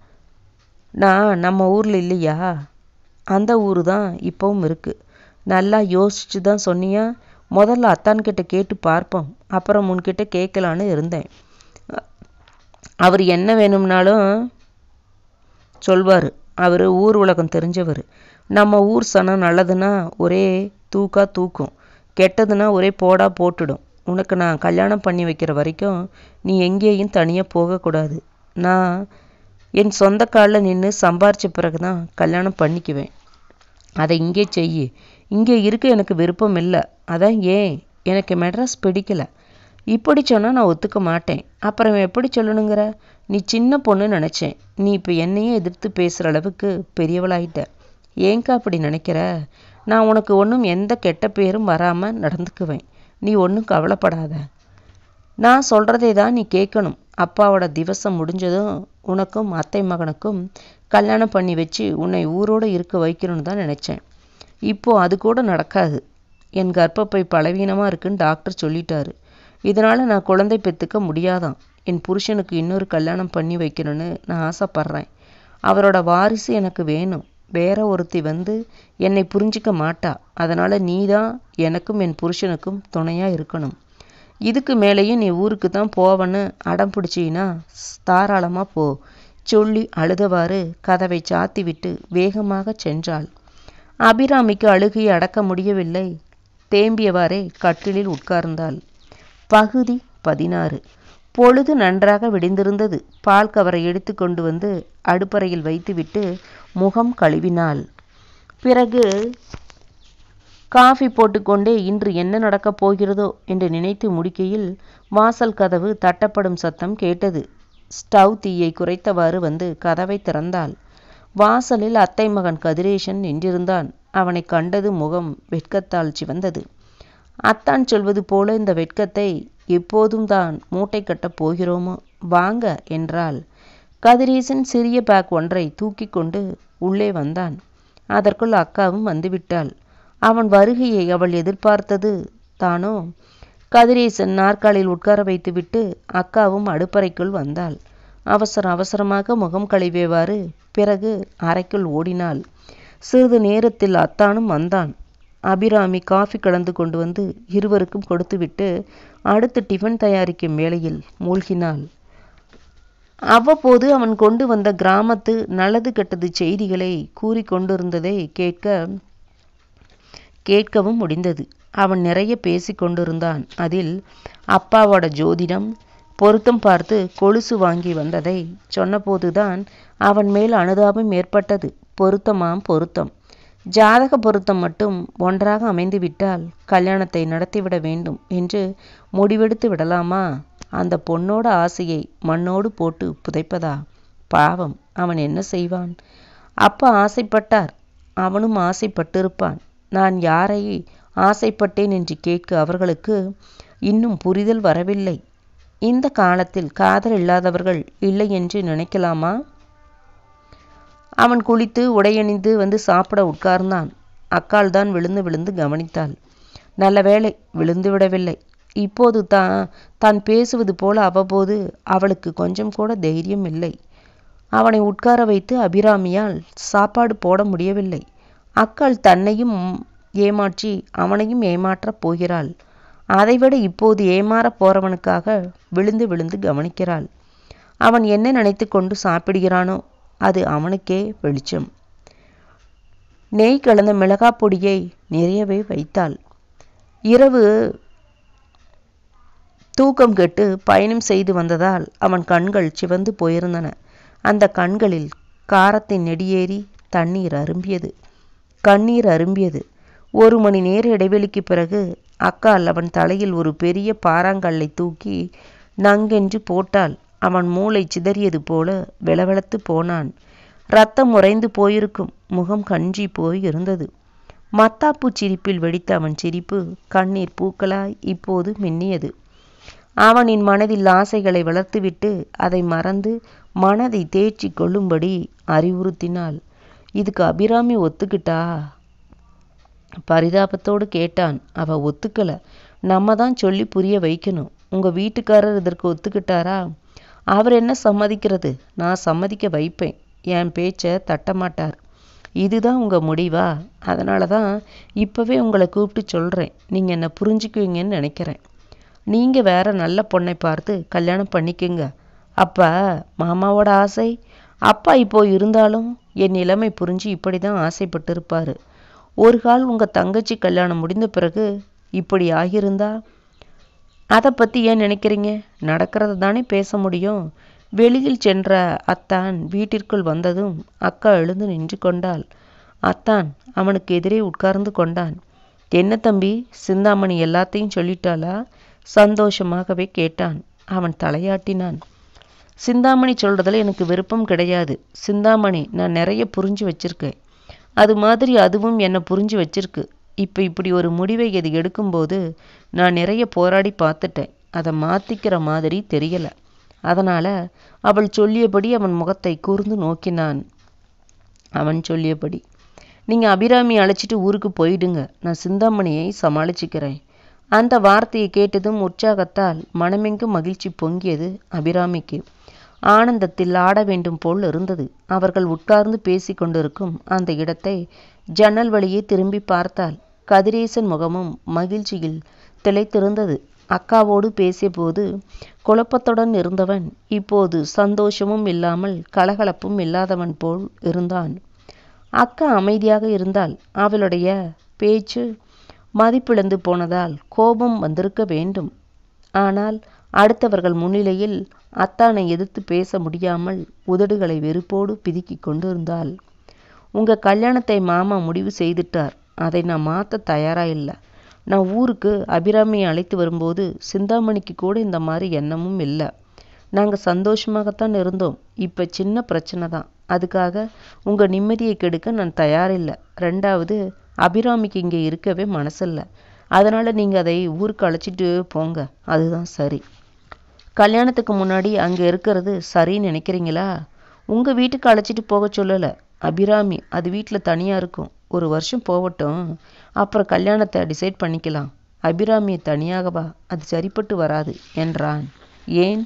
நான் நம்ம ஊரில் இல்லையா அந்த ஊர் தான் இப்போவும் இருக்குது நல்லா யோசிச்சு தான் சொன்னியா முதல்ல அத்தான்கிட்ட கேட்டு பார்ப்போம் அப்புறம் உன்கிட்ட கேட்கலான்னு இருந்தேன் அவர் என்ன வேணும்னாலும் சொல்வார் அவர் ஊர் உலகம் தெரிஞ்சவர் நம்ம ஊர் சனம் நல்லதுன்னா ஒரே தூக்கா தூக்கும் கெட்டதுன்னா ஒரே போடா போட்டுடும் உனக்கு நான் கல்யாணம் பண்ணி வைக்கிற வரைக்கும் நீ எங்கேயும் தனியாக போகக்கூடாது நான் என் சொந்த காலில் நின்று சம்பாரிச்ச பிறகு தான் கல்யாணம் பண்ணிக்குவேன் அதை இங்கே செய் இங்கே இருக்க எனக்கு விருப்பம் இல்லை அதான் ஏன் எனக்கு மெட்ராஸ் பிடிக்கல இப்படி சொன்னால் நான் ஒத்துக்க மாட்டேன் அப்புறம் எப்படி சொல்லணுங்கிற நீ சின்ன பொண்ணு நினச்சேன் நீ இப்போ என்னையே எதிர்த்து பேசுகிற அளவுக்கு பெரியவளாயிட்ட ஏங்கா அப்படி நினைக்கிற நான் உனக்கு ஒன்றும் எந்த கெட்ட பேரும் வராமல் நடந்துக்குவேன் நீ ஒன்றும் கவலைப்படாத நான் சொல்கிறதே தான் நீ கேட்கணும் அப்பாவோட திவசம் முடிஞ்சதும் உனக்கும் அத்தை மகனுக்கும் கல்யாணம் பண்ணி வச்சு உன்னை ஊரோடு இருக்க வைக்கணும்னு தான் நினச்சேன் இப்போது அது கூட நடக்காது என் கர்ப்பப்பை பலவீனமாக இருக்குன்னு டாக்டர் சொல்லிட்டாரு இதனால் நான் குழந்தை பெற்றுக்க முடியாதான் என் புருஷனுக்கு இன்னொரு கல்யாணம் பண்ணி வைக்கணும்னு நான் ஆசைப்பட்றேன் அவரோட வாரிசு எனக்கு வேணும் வேற ஒருத்தி வந்து என்னை புரிஞ்சிக்க மாட்டா அதனால் நீ தான் எனக்கும் என் புருஷனுக்கும் துணையாக இருக்கணும் இதுக்கு மேலேயும் நீ ஊருக்கு தான் போவன்னு அடம் பிடிச்சின்னா தாராளமாக போ சொல்லி அழுதவாறு கதவை சாத்தி விட்டு வேகமாக சென்றாள் அபிராமிக்கு அழுகையை அடக்க முடியவில்லை தேம்பியவாறே கட்டிலில் உட்கார்ந்தாள் பகுதி பதினாறு பொழுது நன்றாக விடிந்திருந்தது பால் கவரை எடுத்து கொண்டு வந்து அடுப்பறையில் வைத்துவிட்டு முகம் கழுவினாள் பிறகு காஃபி போட்டுக்கொண்டே இன்று என்ன நடக்கப் போகிறதோ என்று நினைத்து முடிக்கையில் வாசல் கதவு தட்டப்படும் சத்தம் கேட்டது ஸ்டவ் தீயை குறைத்தவாறு வந்து கதவை திறந்தாள் வாசலில் அத்தை மகன் கதிரேசன் நின்றிருந்தான் அவனை கண்டது முகம் வெட்கத்தால் சிவந்தது அத்தான் சொல்வது போல இந்த வெட்கத்தை எப்போதும் தான் மூட்டை கட்டப் போகிறோமோ வாங்க என்றாள் கதிரேசன் சிறிய பேக் ஒன்றை தூக்கி கொண்டு உள்ளே வந்தான் அதற்குள் அக்காவும் வந்துவிட்டாள் அவன் வருகையை அவள் எதிர்பார்த்தது தானோ கதிரேசன் நாற்காலில் உட்கார வைத்துவிட்டு அக்காவும் அடுப்பறைக்குள் வந்தாள் அவசர அவசரமாக முகம் கழுவியவாறு பிறகு அறைக்குள் ஓடினாள் சிறிது நேரத்தில் அத்தானும் வந்தான் அபிராமி காஃபி கலந்து கொண்டு வந்து இருவருக்கும் கொடுத்துவிட்டு அடுத்து டிஃபன் தயாரிக்கும் வேளையில் மூழ்கினாள் அவ்வப்போது அவன் கொண்டு வந்த கிராமத்து நல்லது கெட்டது செய்திகளை கூறிக்கொண்டிருந்ததை கேட்க கேட்கவும் முடிந்தது அவன் நிறைய பேசிக் கொண்டிருந்தான் அதில் அப்பாவோட ஜோதிடம் பொருத்தம் பார்த்து கொலுசு வாங்கி வந்ததை சொன்னபோதுதான் அவன் மேல் அனுதாபம் ஏற்பட்டது பொருத்தமாம் பொருத்தம் ஜாதக பொருத்தம் மட்டும் ஒன்றாக அமைந்துவிட்டால் கல்யாணத்தை நடத்திவிட வேண்டும் என்று முடிவெடுத்து விடலாமா அந்த பொண்ணோட ஆசையை மண்ணோடு போட்டு புதைப்பதா பாவம் அவன் என்ன செய்வான் அப்பா ஆசைப்பட்டார் அவனும் ஆசைப்பட்டிருப்பான் நான் யாரை ஆசைப்பட்டேன் என்று கேட்க அவர்களுக்கு இன்னும் புரிதல் வரவில்லை இந்த காலத்தில் காதல் இல்லாதவர்கள் இல்லை என்று நினைக்கலாமா அவன் குளித்து உடையணிந்து வந்து சாப்பிட உட்கார்ந்தான் அக்காள் தான் விழுந்து விழுந்து கவனித்தாள் நல்ல வேளை விழுந்து விடவில்லை இப்போது தான் தான் பேசுவது போல அவ்வப்போது அவளுக்கு கொஞ்சம் கூட தைரியம் இல்லை அவனை உட்கார வைத்து அபிராமியால் சாப்பாடு போட முடியவில்லை அக்காள் தன்னையும் ஏமாற்றி அவனையும் ஏமாற்றப் போகிறாள் அதைவிட இப்போது ஏமாறப் போறவனுக்காக விழுந்து விழுந்து கவனிக்கிறாள் அவன் என்ன நினைத்து கொண்டு சாப்பிடுகிறானோ அது அவனுக்கே வெளிச்சம் நெய் கலந்த மிளகாப் பொடியை நிறையவே வைத்தாள் இரவு தூக்கம் கெட்டு பயணம் செய்து வந்ததால் அவன் கண்கள் சிவந்து போயிருந்தன அந்த கண்களில் காரத்தின் நெடியேறி தண்ணீர் அரும்பியது கண்ணீர் அரும்பியது ஒரு மணி நேர இடைவெளிக்கு பிறகு அக்கால் அவன் தலையில் ஒரு பெரிய பாறாங்கல்லை தூக்கி நங்கென்று போட்டால் அவன் மூளை சிதறியது போல வெளவெளத்து போனான் ரத்தம் உறைந்து போயிருக்கும் முகம் கஞ்சி போய் இருந்தது மத்தாப்பு சிரிப்பில் வெடித்த அவன் சிரிப்பு கண்ணீர் பூக்களாய் இப்போது மின்னியது அவனின் மனதில் ஆசைகளை வளர்த்துவிட்டு அதை மறந்து மனதை தேய்ச்சி கொள்ளும்படி அறிவுறுத்தினாள் இதுக்கு அபிராமி ஒத்துக்கிட்டா பரிதாபத்தோடு கேட்டான் அவ ஒத்துக்கல நம்ம தான் சொல்லி புரிய வைக்கணும் உங்க வீட்டுக்காரர் இதற்கு ஒத்துக்கிட்டாரா அவர் என்ன சம்மதிக்கிறது நான் சம்மதிக்க வைப்பேன் என் பேச்சை தட்ட மாட்டார் இதுதான் உங்க முடிவா அதனால தான் இப்பவே உங்களை கூப்பிட்டு சொல்றேன் நீங்க என்ன புரிஞ்சுக்குவீங்கன்னு நினைக்கிறேன் நீங்க வேற நல்ல பொண்ணை பார்த்து கல்யாணம் பண்ணிக்கங்க அப்ப மாமாவோட ஆசை அப்பா இப்போ இருந்தாலும் என் நிலைமை புரிஞ்சு இப்படி தான் ஆசைப்பட்டு இருப்பாரு ஒரு கால் உங்க தங்கச்சி கல்யாணம் முடிந்த பிறகு இப்படி ஆகியிருந்தா அதை பற்றி ஏன் நினைக்கிறீங்க நடக்கிறத தானே பேச முடியும் வெளியில் சென்ற அத்தான் வீட்டிற்குள் வந்ததும் அக்கா எழுந்து நின்று கொண்டாள் அத்தான் அவனுக்கு எதிரே உட்கார்ந்து கொண்டான் என்ன தம்பி சிந்தாமணி எல்லாத்தையும் சொல்லிட்டாளா சந்தோஷமாகவே கேட்டான் அவன் தலையாட்டினான் சிந்தாமணி சொல்றதுல எனக்கு விருப்பம் கிடையாது சிந்தாமணி நான் நிறைய புரிஞ்சு வச்சிருக்கேன் அது மாதிரி அதுவும் என்னை புரிஞ்சு வச்சிருக்கு இப்போ இப்படி ஒரு முடிவை இது எடுக்கும்போது நான் நிறைய போராடி பார்த்துட்டேன் அதை மாத்திக்கிற மாதிரி தெரியல அதனால அவள் சொல்லியபடி அவன் முகத்தை கூர்ந்து நோக்கினான் அவன் சொல்லியபடி நீங்க அபிராமி அழைச்சிட்டு ஊருக்கு போயிடுங்க நான் சிந்தாமணியை சமாளிச்சுக்கிறேன் அந்த வார்த்தையை கேட்டதும் உற்சாகத்தால் மனமெங்கும் மகிழ்ச்சி பொங்கியது அபிராமிக்கு ஆனந்தத்தில் ஆட வேண்டும் போல் இருந்தது அவர்கள் உட்கார்ந்து பேசிக் கொண்டிருக்கும் அந்த இடத்தை ஜன்னல் வழியே திரும்பி பார்த்தாள் கதிரேசன் முகமும் மகிழ்ச்சியில் திளைத்திருந்தது அக்காவோடு பேசியபோது குழப்பத்துடன் இருந்தவன் இப்போது சந்தோஷமும் இல்லாமல் கலகலப்பும் இல்லாதவன் போல் இருந்தான் அக்கா அமைதியாக இருந்தால் அவளுடைய பேச்சு மதிப்பிழந்து போனதால் கோபம் வந்திருக்க வேண்டும் ஆனால் அடுத்தவர்கள் முன்னிலையில் அத்தானை எதிர்த்து பேச முடியாமல் உதடுகளை வெறுப்போடு பிதுக்கிக் கொண்டிருந்தாள் உங்க கல்யாணத்தை மாமா முடிவு செய்துட்டார் அதை நான் மாற்ற தயாரா இல்லை நான் ஊருக்கு அபிராமியை அழைத்து வரும்போது சிந்தாமணிக்கு கூட இந்த மாதிரி எண்ணமும் இல்லை நாங்கள் சந்தோஷமாகத்தான் இருந்தோம் இப்போ சின்ன பிரச்சனை தான் அதுக்காக உங்கள் நிம்மதியை கெடுக்க நான் தயாரில்லை ரெண்டாவது அபிராமிக்கு இங்கே இருக்கவே மனசில்லை அதனால் நீங்கள் அதை ஊருக்கு அழைச்சிட்டு போங்க அதுதான் சரி கல்யாணத்துக்கு முன்னாடி அங்கே இருக்கிறது சரின்னு நினைக்கிறீங்களா உங்கள் வீட்டுக்கு அழைச்சிட்டு போக சொல்லலை அபிராமி அது வீட்டில் தனியாக இருக்கும் ஒரு வருஷம் போகட்டும் அப்புறம் கல்யாணத்தை டிசைட் பண்ணிக்கலாம் அபிராமியை தனியாகவா அது சரிப்பட்டு வராது என்றான் ஏன்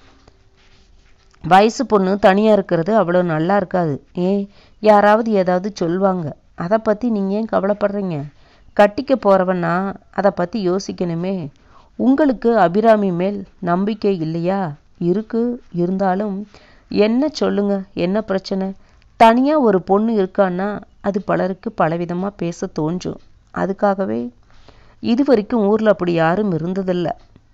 வயசு பொண்ணு தனியாக இருக்கிறது அவ்வளோ நல்லா இருக்காது ஏன் யாராவது ஏதாவது சொல்வாங்க அதை பற்றி நீங்கள் ஏன் கவலைப்படுறீங்க கட்டிக்க போகிறவன்னா அதை பற்றி யோசிக்கணுமே உங்களுக்கு அபிராமி மேல் நம்பிக்கை இல்லையா இருக்கு இருந்தாலும் என்ன சொல்லுங்க என்ன பிரச்சனை தனியாக ஒரு பொண்ணு இருக்கான்னா அது பலருக்கு பலவிதமாக பேச தோன்றும் அதுக்காகவே இது வரைக்கும் ஊரில் அப்படி யாரும் இருந்ததில்லை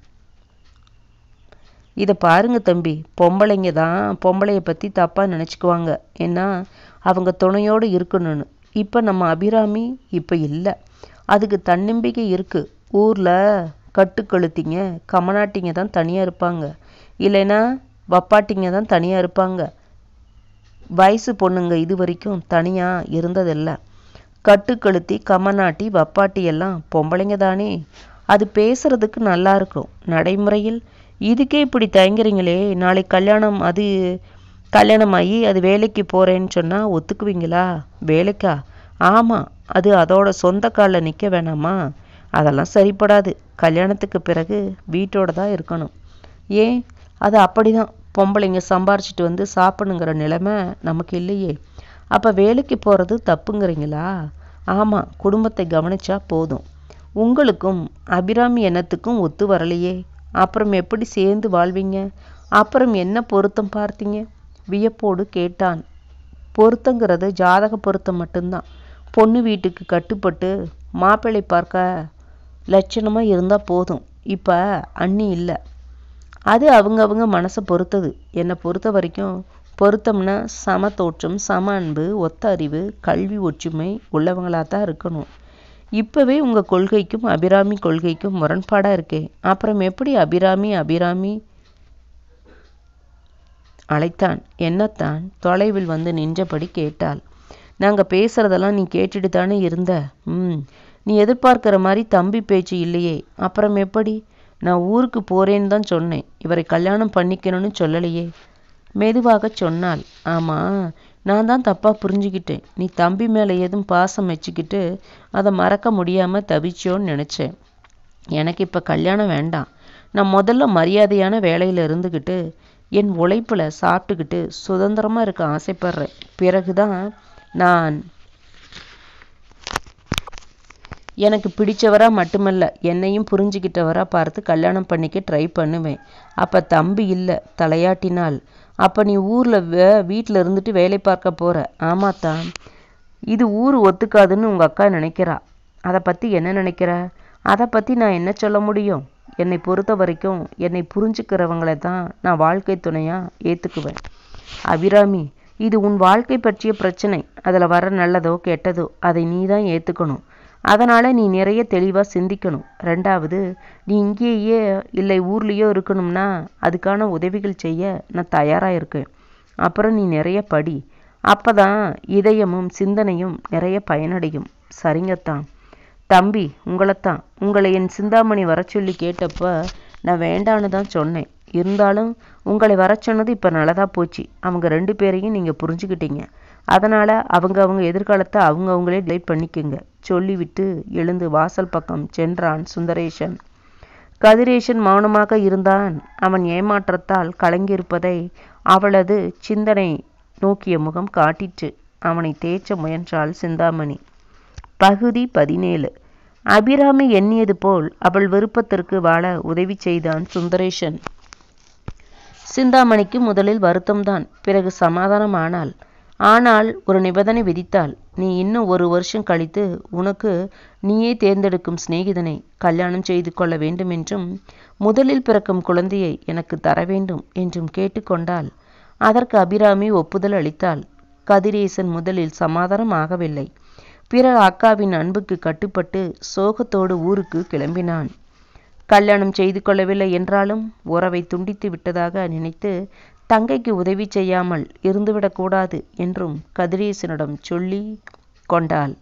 இதை பாருங்க தம்பி பொம்பளைங்க தான் பொம்பளைய பற்றி தப்பாக நினச்சிக்குவாங்க ஏன்னா அவங்க துணையோடு இருக்கணும்னு இப்போ நம்ம அபிராமி இப்போ இல்லை அதுக்கு தன்னம்பிக்கை இருக்குது ஊரில் கட்டுக்கழுத்திங்க கமநாட்டிங்க தான் தனியாக இருப்பாங்க இல்லைன்னா வப்பாட்டிங்க தான் தனியாக இருப்பாங்க வயசு பொண்ணுங்க இது வரைக்கும் தனியாக இருந்ததில்லை கட்டுக்கழுத்தி கமநாட்டி வப்பாட்டி எல்லாம் பொம்பளைங்க தானே அது பேசுறதுக்கு நல்லா இருக்கும் நடைமுறையில் இதுக்கே இப்படி தயங்குறீங்களே நாளை கல்யாணம் அது கல்யாணம் ஆகி அது வேலைக்கு போகிறேன்னு சொன்னால் ஒத்துக்குவீங்களா வேலைக்கா ஆமாம் அது அதோட சொந்த காலில் நிற்க வேணாமா அதெல்லாம் சரிப்படாது கல்யாணத்துக்கு பிறகு வீட்டோட தான் இருக்கணும் ஏன் அது அப்படி தான் பொம்பளைங்க சம்பாரிச்சிட்டு வந்து சாப்பிடுங்கிற நிலைமை நமக்கு இல்லையே அப்போ வேலைக்கு போகிறது தப்புங்கிறீங்களா ஆமாம் குடும்பத்தை கவனிச்சா போதும் உங்களுக்கும் அபிராமி எண்ணத்துக்கும் ஒத்து வரலையே அப்புறம் எப்படி சேர்ந்து வாழ்வீங்க அப்புறம் என்ன பொருத்தம் பார்த்தீங்க வியப்போடு கேட்டான் பொருத்தங்கிறது ஜாதக பொருத்தம் மட்டும்தான் பொண்ணு வீட்டுக்கு கட்டுப்பட்டு மாப்பிள்ளை பார்க்க லட்சணமாக இருந்தால் போதும் இப்போ அண்ணி இல்லை அது அவங்கவங்க மனசை பொறுத்தது என்னை பொறுத்த வரைக்கும் பொருத்தம்னா சம தோற்றம் சம அன்பு ஒத்த அறிவு கல்வி ஒற்றுமை உள்ளவங்களாக தான் இருக்கணும் இப்போவே உங்கள் கொள்கைக்கும் அபிராமி கொள்கைக்கும் முரண்பாடாக இருக்கே அப்புறம் எப்படி அபிராமி அபிராமி அழைத்தான் என்னத்தான் தொலைவில் வந்து நின்றபடி கேட்டாள் நாங்கள் பேசுகிறதெல்லாம் நீ கேட்டுட்டு தானே இருந்த ம் நீ எதிர்பார்க்கிற மாதிரி தம்பி பேச்சு இல்லையே அப்புறம் எப்படி நான் ஊருக்கு போகிறேன்னு தான் சொன்னேன் இவரை கல்யாணம் பண்ணிக்கணும்னு சொல்லலையே மெதுவாக சொன்னாள் ஆமாம் நான் தான் தப்பாக புரிஞ்சுக்கிட்டேன் நீ தம்பி மேலே எதுவும் பாசம் வச்சுக்கிட்டு அதை மறக்க முடியாமல் தவிச்சோன்னு நினச்சேன் எனக்கு இப்போ கல்யாணம் வேண்டாம் நான் முதல்ல மரியாதையான வேலையில் இருந்துக்கிட்டு என் உழைப்பில் சாப்பிட்டுக்கிட்டு சுதந்திரமாக இருக்க ஆசைப்படுறேன் பிறகு தான் நான் எனக்கு பிடிச்சவராக மட்டுமல்ல என்னையும் புரிஞ்சுக்கிட்டவராக பார்த்து கல்யாணம் பண்ணிக்க ட்ரை பண்ணுவேன் அப்போ தம்பி இல்லை தலையாட்டினால் அப்போ நீ ஊரில் வே வீட்டில் இருந்துட்டு வேலை பார்க்க போகிற ஆமாத்தான் இது ஊர் ஒத்துக்காதுன்னு உங்கள் அக்கா நினைக்கிறா அதை பற்றி என்ன நினைக்கிற அதை பற்றி நான் என்ன சொல்ல முடியும் என்னை பொறுத்த வரைக்கும் என்னை புரிஞ்சுக்கிறவங்களை தான் நான் வாழ்க்கை துணையாக ஏற்றுக்குவேன் அபிராமி இது உன் வாழ்க்கை பற்றிய பிரச்சனை அதில் வர நல்லதோ கெட்டதோ அதை நீ தான் ஏற்றுக்கணும் அதனால் நீ நிறைய தெளிவாக சிந்திக்கணும் ரெண்டாவது நீ இங்கேயே இல்லை ஊர்லேயோ இருக்கணும்னா அதுக்கான உதவிகள் செய்ய நான் தயாராக இருக்கேன் அப்புறம் நீ நிறைய படி அப்போ தான் இதயமும் சிந்தனையும் நிறைய பயனடையும் சரிங்கத்தான் தம்பி உங்களைத்தான் உங்களை என் சிந்தாமணி வர சொல்லி கேட்டப்ப நான் வேண்டான்னு தான் சொன்னேன் இருந்தாலும் உங்களை வர சொன்னது இப்போ நல்லதாக போச்சு அவங்க ரெண்டு பேரையும் நீங்கள் புரிஞ்சுக்கிட்டீங்க அதனால் அவங்க அவங்க எதிர்காலத்தை அவங்க அவங்களே டிலைட் பண்ணிக்கோங்க சொல்லிவிட்டு எழுந்து வாசல் பக்கம் சென்றான் சுந்தரேசன் கதிரேசன் மௌனமாக இருந்தான் அவன் ஏமாற்றத்தால் கலங்கியிருப்பதை அவளது சிந்தனை நோக்கிய முகம் காட்டிற்று அவனை தேய்ச்ச முயன்றாள் சிந்தாமணி பகுதி பதினேழு அபிராமி எண்ணியது போல் அவள் விருப்பத்திற்கு வாழ உதவி செய்தான் சுந்தரேசன் சிந்தாமணிக்கு முதலில் வருத்தம்தான் பிறகு சமாதானம் ஆனாள் ஆனால் ஒரு நிபந்தனை விதித்தாள் நீ இன்னும் ஒரு வருஷம் கழித்து உனக்கு நீயே தேர்ந்தெடுக்கும் சிநேகிதனை கல்யாணம் செய்து கொள்ள வேண்டும் என்றும் முதலில் பிறக்கும் குழந்தையை எனக்கு தர வேண்டும் என்றும் கேட்டுக்கொண்டாள் அதற்கு அபிராமி ஒப்புதல் அளித்தாள் கதிரேசன் முதலில் சமாதானம் ஆகவில்லை பிறகு அக்காவின் அன்புக்கு கட்டுப்பட்டு சோகத்தோடு ஊருக்கு கிளம்பினான் கல்யாணம் செய்து கொள்ளவில்லை என்றாலும் உறவை துண்டித்து விட்டதாக நினைத்து தங்கைக்கு உதவி செய்யாமல் இருந்துவிடக்கூடாது என்றும் கதிரேசனிடம் சொல்லி கொண்டாள்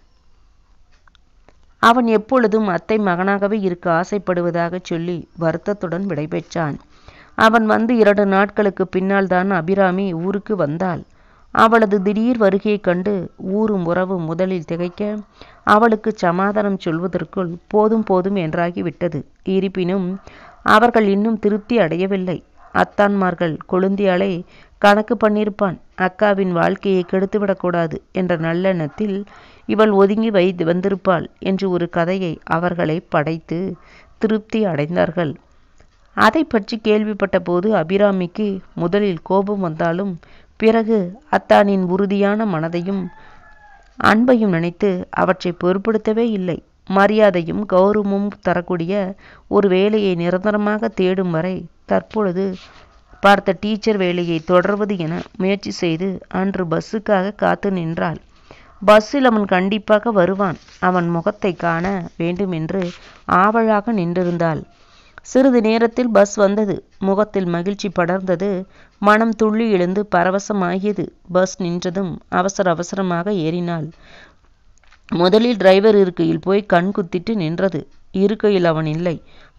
அவன் எப்பொழுதும் அத்தை மகனாகவே இருக்க ஆசைப்படுவதாக சொல்லி வருத்தத்துடன் விடைபெற்றான் அவன் வந்து இரண்டு நாட்களுக்கு பின்னால் தான் அபிராமி ஊருக்கு வந்தாள் அவளது திடீர் வருகையைக் கண்டு ஊரும் உறவும் முதலில் திகைக்க அவளுக்கு சமாதானம் சொல்வதற்குள் போதும் போதும் என்றாகிவிட்டது இருப்பினும் அவர்கள் இன்னும் திருப்தி அடையவில்லை அத்தான்மார்கள் கொழுந்தியாளை கணக்கு பண்ணியிருப்பான் அக்காவின் வாழ்க்கையை கெடுத்துவிடக்கூடாது என்ற நல்லெண்ணத்தில் இவள் ஒதுங்கி வைத்து வந்திருப்பாள் என்று ஒரு கதையை அவர்களை படைத்து திருப்தி அடைந்தார்கள் அதை பற்றி கேள்விப்பட்ட போது அபிராமிக்கு முதலில் கோபம் வந்தாலும் பிறகு அத்தானின் உறுதியான மனதையும் அன்பையும் நினைத்து அவற்றை பொருட்படுத்தவே இல்லை மரியாதையும் கௌரவமும் தரக்கூடிய ஒரு வேலையை நிரந்தரமாக தேடும் வரை தற்பொழுது பார்த்த டீச்சர் வேலையை தொடர்வது என முயற்சி செய்து அன்று பஸ்ஸுக்காக காத்து நின்றாள் பஸ்ஸில் அவன் கண்டிப்பாக வருவான் அவன் முகத்தை காண வேண்டுமென்று ஆவலாக நின்றிருந்தாள் சிறிது நேரத்தில் பஸ் வந்தது முகத்தில் மகிழ்ச்சி படர்ந்தது மனம் துள்ளி எழுந்து பரவசமாகியது பஸ் நின்றதும் அவசர அவசரமாக ஏறினாள் முதலில் டிரைவர் இருக்கையில் போய் கண் குத்திட்டு நின்றது இருக்கையில் அவன் இல்லை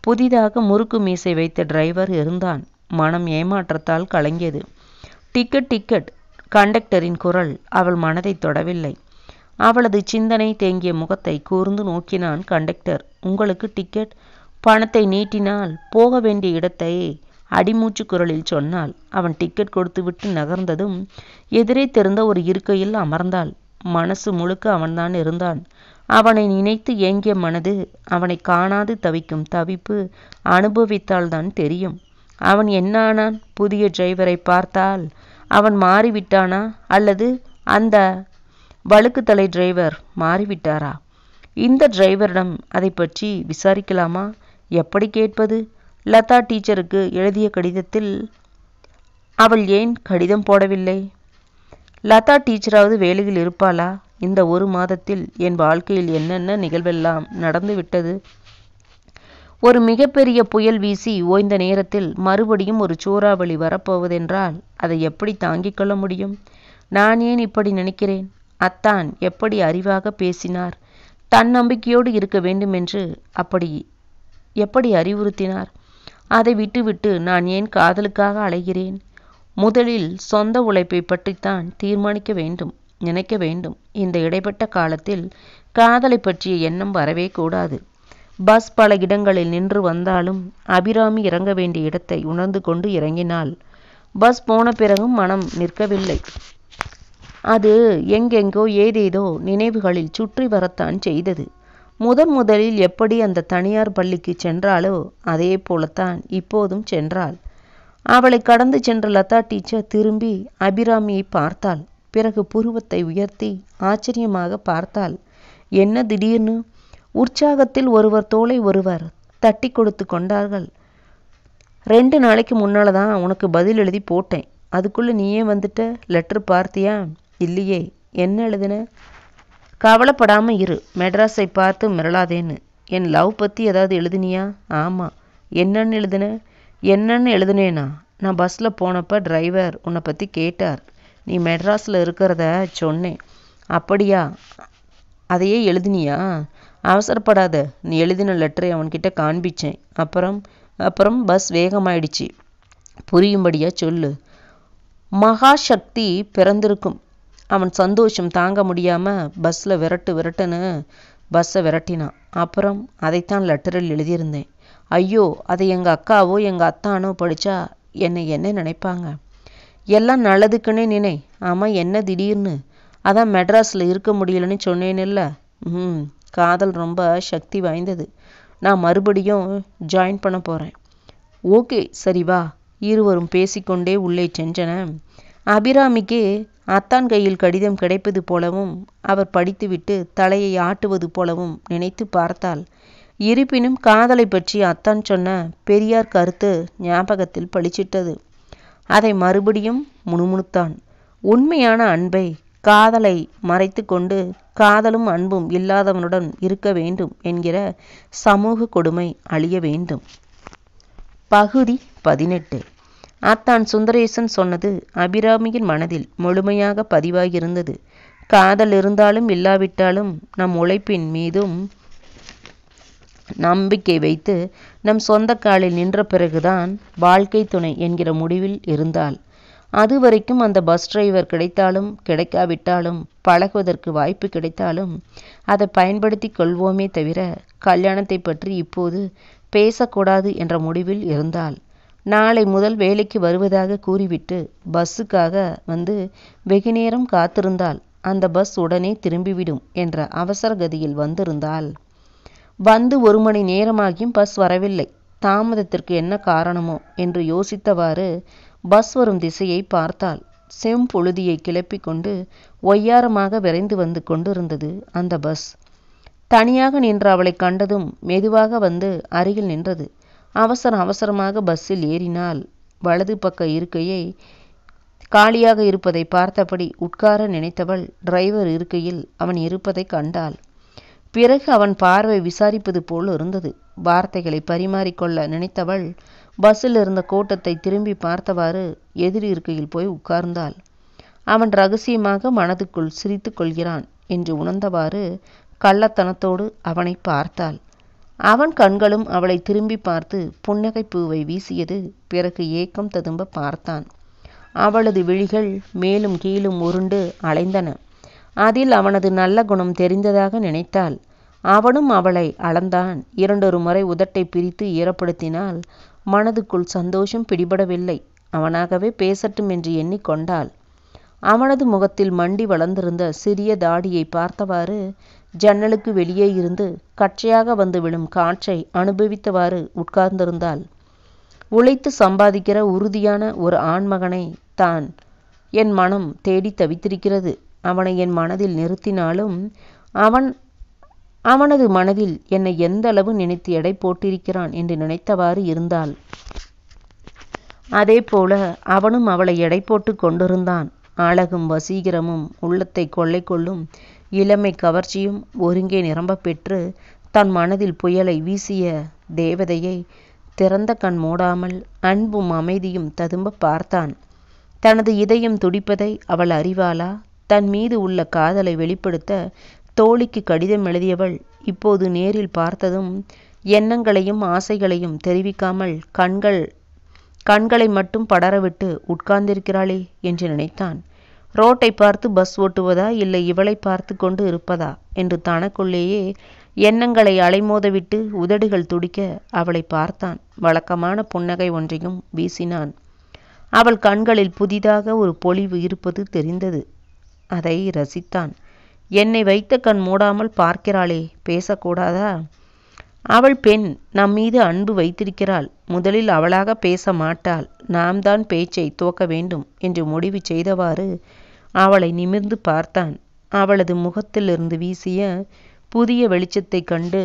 புதிதாக முறுக்கு மீசை வைத்த டிரைவர் இருந்தான் மனம் ஏமாற்றத்தால் கலங்கியது டிக்கெட் டிக்கெட் கண்டக்டரின் குரல் அவள் மனதை தொடவில்லை அவளது சிந்தனை தேங்கிய முகத்தை கூர்ந்து நோக்கினான் கண்டக்டர் உங்களுக்கு டிக்கெட் பணத்தை நீட்டினால் போக வேண்டிய இடத்தை அடிமூச்சு குரலில் சொன்னாள் அவன் டிக்கெட் கொடுத்துவிட்டு நகர்ந்ததும் எதிரே தெரிந்த ஒரு இருக்கையில் அமர்ந்தாள் மனசு முழுக்க அவன்தான் இருந்தான் அவனை நினைத்து ஏங்கிய மனது அவனை காணாது தவிக்கும் தவிப்பு அனுபவித்தால்தான் தெரியும் அவன் என்னானான் புதிய டிரைவரை பார்த்தால் அவன் மாறிவிட்டானா அல்லது அந்த வழுக்குத்தலை டிரைவர் மாறிவிட்டாரா இந்த டிரைவரிடம் அதை பற்றி விசாரிக்கலாமா எப்படி கேட்பது லதா டீச்சருக்கு எழுதிய கடிதத்தில் அவள் ஏன் கடிதம் போடவில்லை லதா டீச்சராவது வேலையில் இருப்பாளா இந்த ஒரு மாதத்தில் என் வாழ்க்கையில் என்னென்ன நிகழ்வெல்லாம் நடந்துவிட்டது ஒரு மிகப்பெரிய புயல் வீசி ஓய்ந்த நேரத்தில் மறுபடியும் ஒரு சூறாவளி வரப்போவதென்றால் அதை எப்படி தாங்கிக் கொள்ள முடியும் நான் ஏன் இப்படி நினைக்கிறேன் அத்தான் எப்படி அறிவாக பேசினார் தன்னம்பிக்கையோடு இருக்க வேண்டுமென்று அப்படி எப்படி அறிவுறுத்தினார் அதை விட்டுவிட்டு நான் ஏன் காதலுக்காக அலைகிறேன் முதலில் சொந்த உழைப்பை பற்றித்தான் தீர்மானிக்க வேண்டும் நினைக்க வேண்டும் இந்த இடைப்பட்ட காலத்தில் காதலை பற்றிய எண்ணம் வரவே கூடாது பஸ் பல இடங்களில் நின்று வந்தாலும் அபிராமி இறங்க வேண்டிய இடத்தை உணர்ந்து கொண்டு இறங்கினாள் பஸ் போன பிறகும் மனம் நிற்கவில்லை அது எங்கெங்கோ ஏதேதோ நினைவுகளில் சுற்றி வரத்தான் செய்தது முதன் முதலில் எப்படி அந்த தனியார் பள்ளிக்கு சென்றாளோ அதே போலத்தான் இப்போதும் சென்றாள் அவளை கடந்து சென்ற லதா டீச்சர் திரும்பி அபிராமியை பார்த்தாள் பிறகு புருவத்தை உயர்த்தி ஆச்சரியமாக பார்த்தாள் என்ன திடீர்னு உற்சாகத்தில் ஒருவர் தோலை ஒருவர் தட்டி கொடுத்து கொண்டார்கள் ரெண்டு நாளைக்கு முன்னால் தான் உனக்கு பதில் எழுதி போட்டேன் அதுக்குள்ளே நீயே வந்துட்ட லெட்ரு பார்த்தியா இல்லையே என்ன எழுதின கவலைப்படாமல் இரு மெட்ராஸை பார்த்து மிரளாதேன்னு என் லவ் பற்றி ஏதாவது எழுதினியா ஆமாம் என்னன்னு எழுதின என்னன்னு எழுதுனேனா நான் பஸ்ஸில் போனப்போ டிரைவர் உன்னை பற்றி கேட்டார் நீ மெட்ராஸில் இருக்கிறத சொன்னேன் அப்படியா அதையே எழுதினியா அவசரப்படாத நீ எழுதின லெட்டரை அவன்கிட்ட காண்பிச்சேன் அப்புறம் அப்புறம் பஸ் வேகமாயிடுச்சு புரியும்படியா சொல்லு மகாசக்தி பிறந்திருக்கும் அவன் சந்தோஷம் தாங்க முடியாமல் பஸ்ஸில் விரட்டு விரட்டுன்னு பஸ்ஸை விரட்டினான் அப்புறம் அதைத்தான் லெட்டரில் எழுதியிருந்தேன் ஐயோ அதை எங்கள் அக்காவோ எங்கள் அத்தானோ படித்தா என்னை என்ன நினைப்பாங்க எல்லாம் நல்லதுக்குன்னே நினை ஆமாம் என்ன திடீர்னு அதான் மெட்ராஸில் இருக்க முடியலன்னு சொன்னேனில்ல ம் காதல் ரொம்ப சக்தி வாய்ந்தது நான் மறுபடியும் ஜாயின் பண்ண போகிறேன் ஓகே சரி வா இருவரும் பேசிக்கொண்டே உள்ளே சென்றன அபிராமிக்கு அத்தான் கையில் கடிதம் கிடைப்பது போலவும் அவர் படித்துவிட்டு தலையை ஆட்டுவது போலவும் நினைத்து பார்த்தாள் இருப்பினும் காதலை பற்றி அத்தான் சொன்ன பெரியார் கருத்து ஞாபகத்தில் பளிச்சிட்டது அதை மறுபடியும் முணுமுணுத்தான் உண்மையான அன்பை காதலை மறைத்து கொண்டு காதலும் அன்பும் இல்லாதவனுடன் இருக்க வேண்டும் என்கிற சமூக கொடுமை அழிய வேண்டும் பகுதி பதினெட்டு அத்தான் சுந்தரேசன் சொன்னது அபிராமியின் மனதில் முழுமையாக பதிவாகியிருந்தது காதல் இருந்தாலும் இல்லாவிட்டாலும் நம் உழைப்பின் மீதும் நம்பிக்கை வைத்து நம் சொந்த காலில் நின்ற பிறகுதான் வாழ்க்கை துணை என்கிற முடிவில் இருந்தாள் அதுவரைக்கும் அந்த பஸ் டிரைவர் கிடைத்தாலும் கிடைக்காவிட்டாலும் பழகுவதற்கு வாய்ப்பு கிடைத்தாலும் அதை பயன்படுத்தி கொள்வோமே தவிர கல்யாணத்தை பற்றி இப்போது பேசக்கூடாது என்ற முடிவில் இருந்தாள் நாளை முதல் வேலைக்கு வருவதாக கூறிவிட்டு பஸ்ஸுக்காக வந்து வெகுநேரம் காத்திருந்தாள் அந்த பஸ் உடனே திரும்பிவிடும் என்ற அவசர கதியில் வந்திருந்தாள் வந்து ஒரு மணி நேரமாகியும் பஸ் வரவில்லை தாமதத்திற்கு என்ன காரணமோ என்று யோசித்தவாறு பஸ் வரும் திசையை பார்த்தாள் செம்பொழுதியை கிளப்பிக் கொண்டு ஒய்யாரமாக விரைந்து வந்து கொண்டிருந்தது அந்த பஸ் தனியாக நின்ற அவளை கண்டதும் மெதுவாக வந்து அருகில் நின்றது அவசர அவசரமாக பஸ்ஸில் ஏறினாள் வலது பக்க இருக்கையை காலியாக இருப்பதை பார்த்தபடி உட்கார நினைத்தவள் டிரைவர் இருக்கையில் அவன் இருப்பதை கண்டாள் பிறகு அவன் பார்வை விசாரிப்பது போல் இருந்தது வார்த்தைகளை பரிமாறிக்கொள்ள நினைத்தவள் பஸ்ஸில் இருந்த கூட்டத்தை திரும்பி பார்த்தவாறு எதிர் இருக்கையில் போய் உட்கார்ந்தாள் அவன் ரகசியமாக மனதுக்குள் சிரித்து கொள்கிறான் என்று உணர்ந்தவாறு கள்ளத்தனத்தோடு அவனை பார்த்தாள் அவன் கண்களும் அவளை திரும்பி பார்த்து புன்னகை பூவை வீசியது பிறகு ஏக்கம் ததும்ப பார்த்தான் அவளது விழிகள் மேலும் கீழும் உருண்டு அலைந்தன அதில் அவனது நல்ல குணம் தெரிந்ததாக நினைத்தாள் அவனும் அவளை அளந்தான் இரண்டொரு முறை உதட்டை பிரித்து ஈரப்படுத்தினால் மனதுக்குள் சந்தோஷம் பிடிபடவில்லை அவனாகவே பேசட்டும் என்று எண்ணிக்கொண்டாள் அவனது முகத்தில் மண்டி வளர்ந்திருந்த சிறிய தாடியை பார்த்தவாறு ஜன்னலுக்கு வெளியே இருந்து கச்சையாக வந்து விழும் காற்றை அனுபவித்தவாறு உட்கார்ந்திருந்தாள் உழைத்து சம்பாதிக்கிற உறுதியான ஒரு ஆண்மகனை தான் என் மனம் தேடி தவித்திருக்கிறது அவனை என் மனதில் நிறுத்தினாலும் அவன் அவனது மனதில் என்னை எந்த அளவு நினைத்து எடை போட்டிருக்கிறான் என்று நினைத்தவாறு இருந்தாள் அதே போல அவனும் அவளை எடை போட்டு கொண்டிருந்தான் அழகும் வசீகரமும் உள்ளத்தை கொள்ளை கொள்ளும் இளமை கவர்ச்சியும் ஒருங்கே நிரம்ப பெற்று தன் மனதில் புயலை வீசிய தேவதையை திறந்த கண் மூடாமல் அன்பும் அமைதியும் ததும்ப பார்த்தான் தனது இதயம் துடிப்பதை அவள் அறிவாளா தன் மீது உள்ள காதலை வெளிப்படுத்த தோழிக்கு கடிதம் எழுதியவள் இப்போது நேரில் பார்த்ததும் எண்ணங்களையும் ஆசைகளையும் தெரிவிக்காமல் கண்கள் கண்களை மட்டும் படரவிட்டு உட்கார்ந்திருக்கிறாளே என்று நினைத்தான் ரோட்டை பார்த்து பஸ் ஓட்டுவதா இல்லை இவளை பார்த்து கொண்டு இருப்பதா என்று தனக்குள்ளேயே எண்ணங்களை அலைமோதவிட்டு உதடுகள் துடிக்க அவளை பார்த்தான் வழக்கமான புன்னகை ஒன்றையும் வீசினான் அவள் கண்களில் புதிதாக ஒரு பொலிவு இருப்பது தெரிந்தது அதை ரசித்தான் என்னை வைத்த கண் மூடாமல் பார்க்கிறாளே பேசக்கூடாதா அவள் பெண் நம் மீது அன்பு வைத்திருக்கிறாள் முதலில் அவளாக பேச மாட்டாள் நாம் தான் பேச்சை துவக்க வேண்டும் என்று முடிவு செய்தவாறு அவளை நிமிர்ந்து பார்த்தான் அவளது முகத்திலிருந்து வீசிய புதிய வெளிச்சத்தைக் கண்டு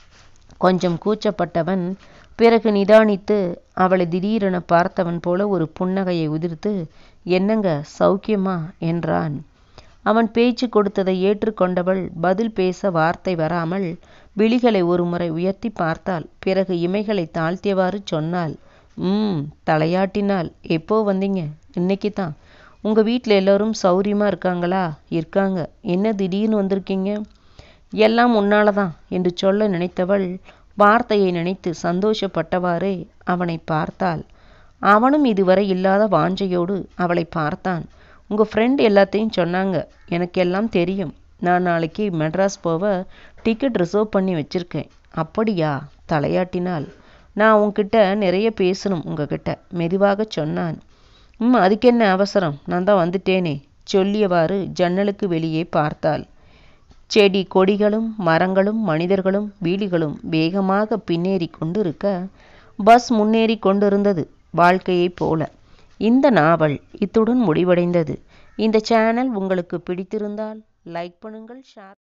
கொஞ்சம் கூச்சப்பட்டவன் பிறகு நிதானித்து அவளை திடீரென பார்த்தவன் போல ஒரு புன்னகையை உதிர்த்து என்னங்க சௌக்கியமா என்றான் அவன் பேச்சு கொடுத்ததை ஏற்றுக்கொண்டவள் பதில் பேச வார்த்தை வராமல் விழிகளை ஒருமுறை உயர்த்தி பார்த்தாள் பிறகு இமைகளை தாழ்த்தியவாறு சொன்னாள் ம் தலையாட்டினாள் எப்போ வந்தீங்க இன்னைக்கு தான் உங்கள் வீட்டில் எல்லோரும் சௌரியமாக இருக்காங்களா இருக்காங்க என்ன திடீர்னு வந்திருக்கீங்க எல்லாம் உன்னால தான் என்று சொல்ல நினைத்தவள் வார்த்தையை நினைத்து சந்தோஷப்பட்டவாறே அவனை பார்த்தாள் அவனும் இதுவரை இல்லாத வாஞ்சையோடு அவளை பார்த்தான் உங்கள் ஃப்ரெண்ட் எல்லாத்தையும் சொன்னாங்க எனக்கு எல்லாம் தெரியும் நான் நாளைக்கு மெட்ராஸ் போக டிக்கெட் ரிசர்வ் பண்ணி வச்சுருக்கேன் அப்படியா தலையாட்டினாள் நான் உங்ககிட்ட நிறைய பேசணும் உங்ககிட்ட மெதுவாக சொன்னான் ம் அதுக்கு என்ன அவசரம் நான் தான் வந்துட்டேனே சொல்லியவாறு ஜன்னலுக்கு வெளியே பார்த்தாள் செடி கொடிகளும் மரங்களும் மனிதர்களும் வீடுகளும் வேகமாக பின்னேறி கொண்டு இருக்க பஸ் முன்னேறி கொண்டிருந்தது வாழ்க்கையைப் போல இந்த நாவல் இத்துடன் முடிவடைந்தது இந்த சேனல் உங்களுக்கு பிடித்திருந்தால் லைக் பண்ணுங்கள் ஷேர்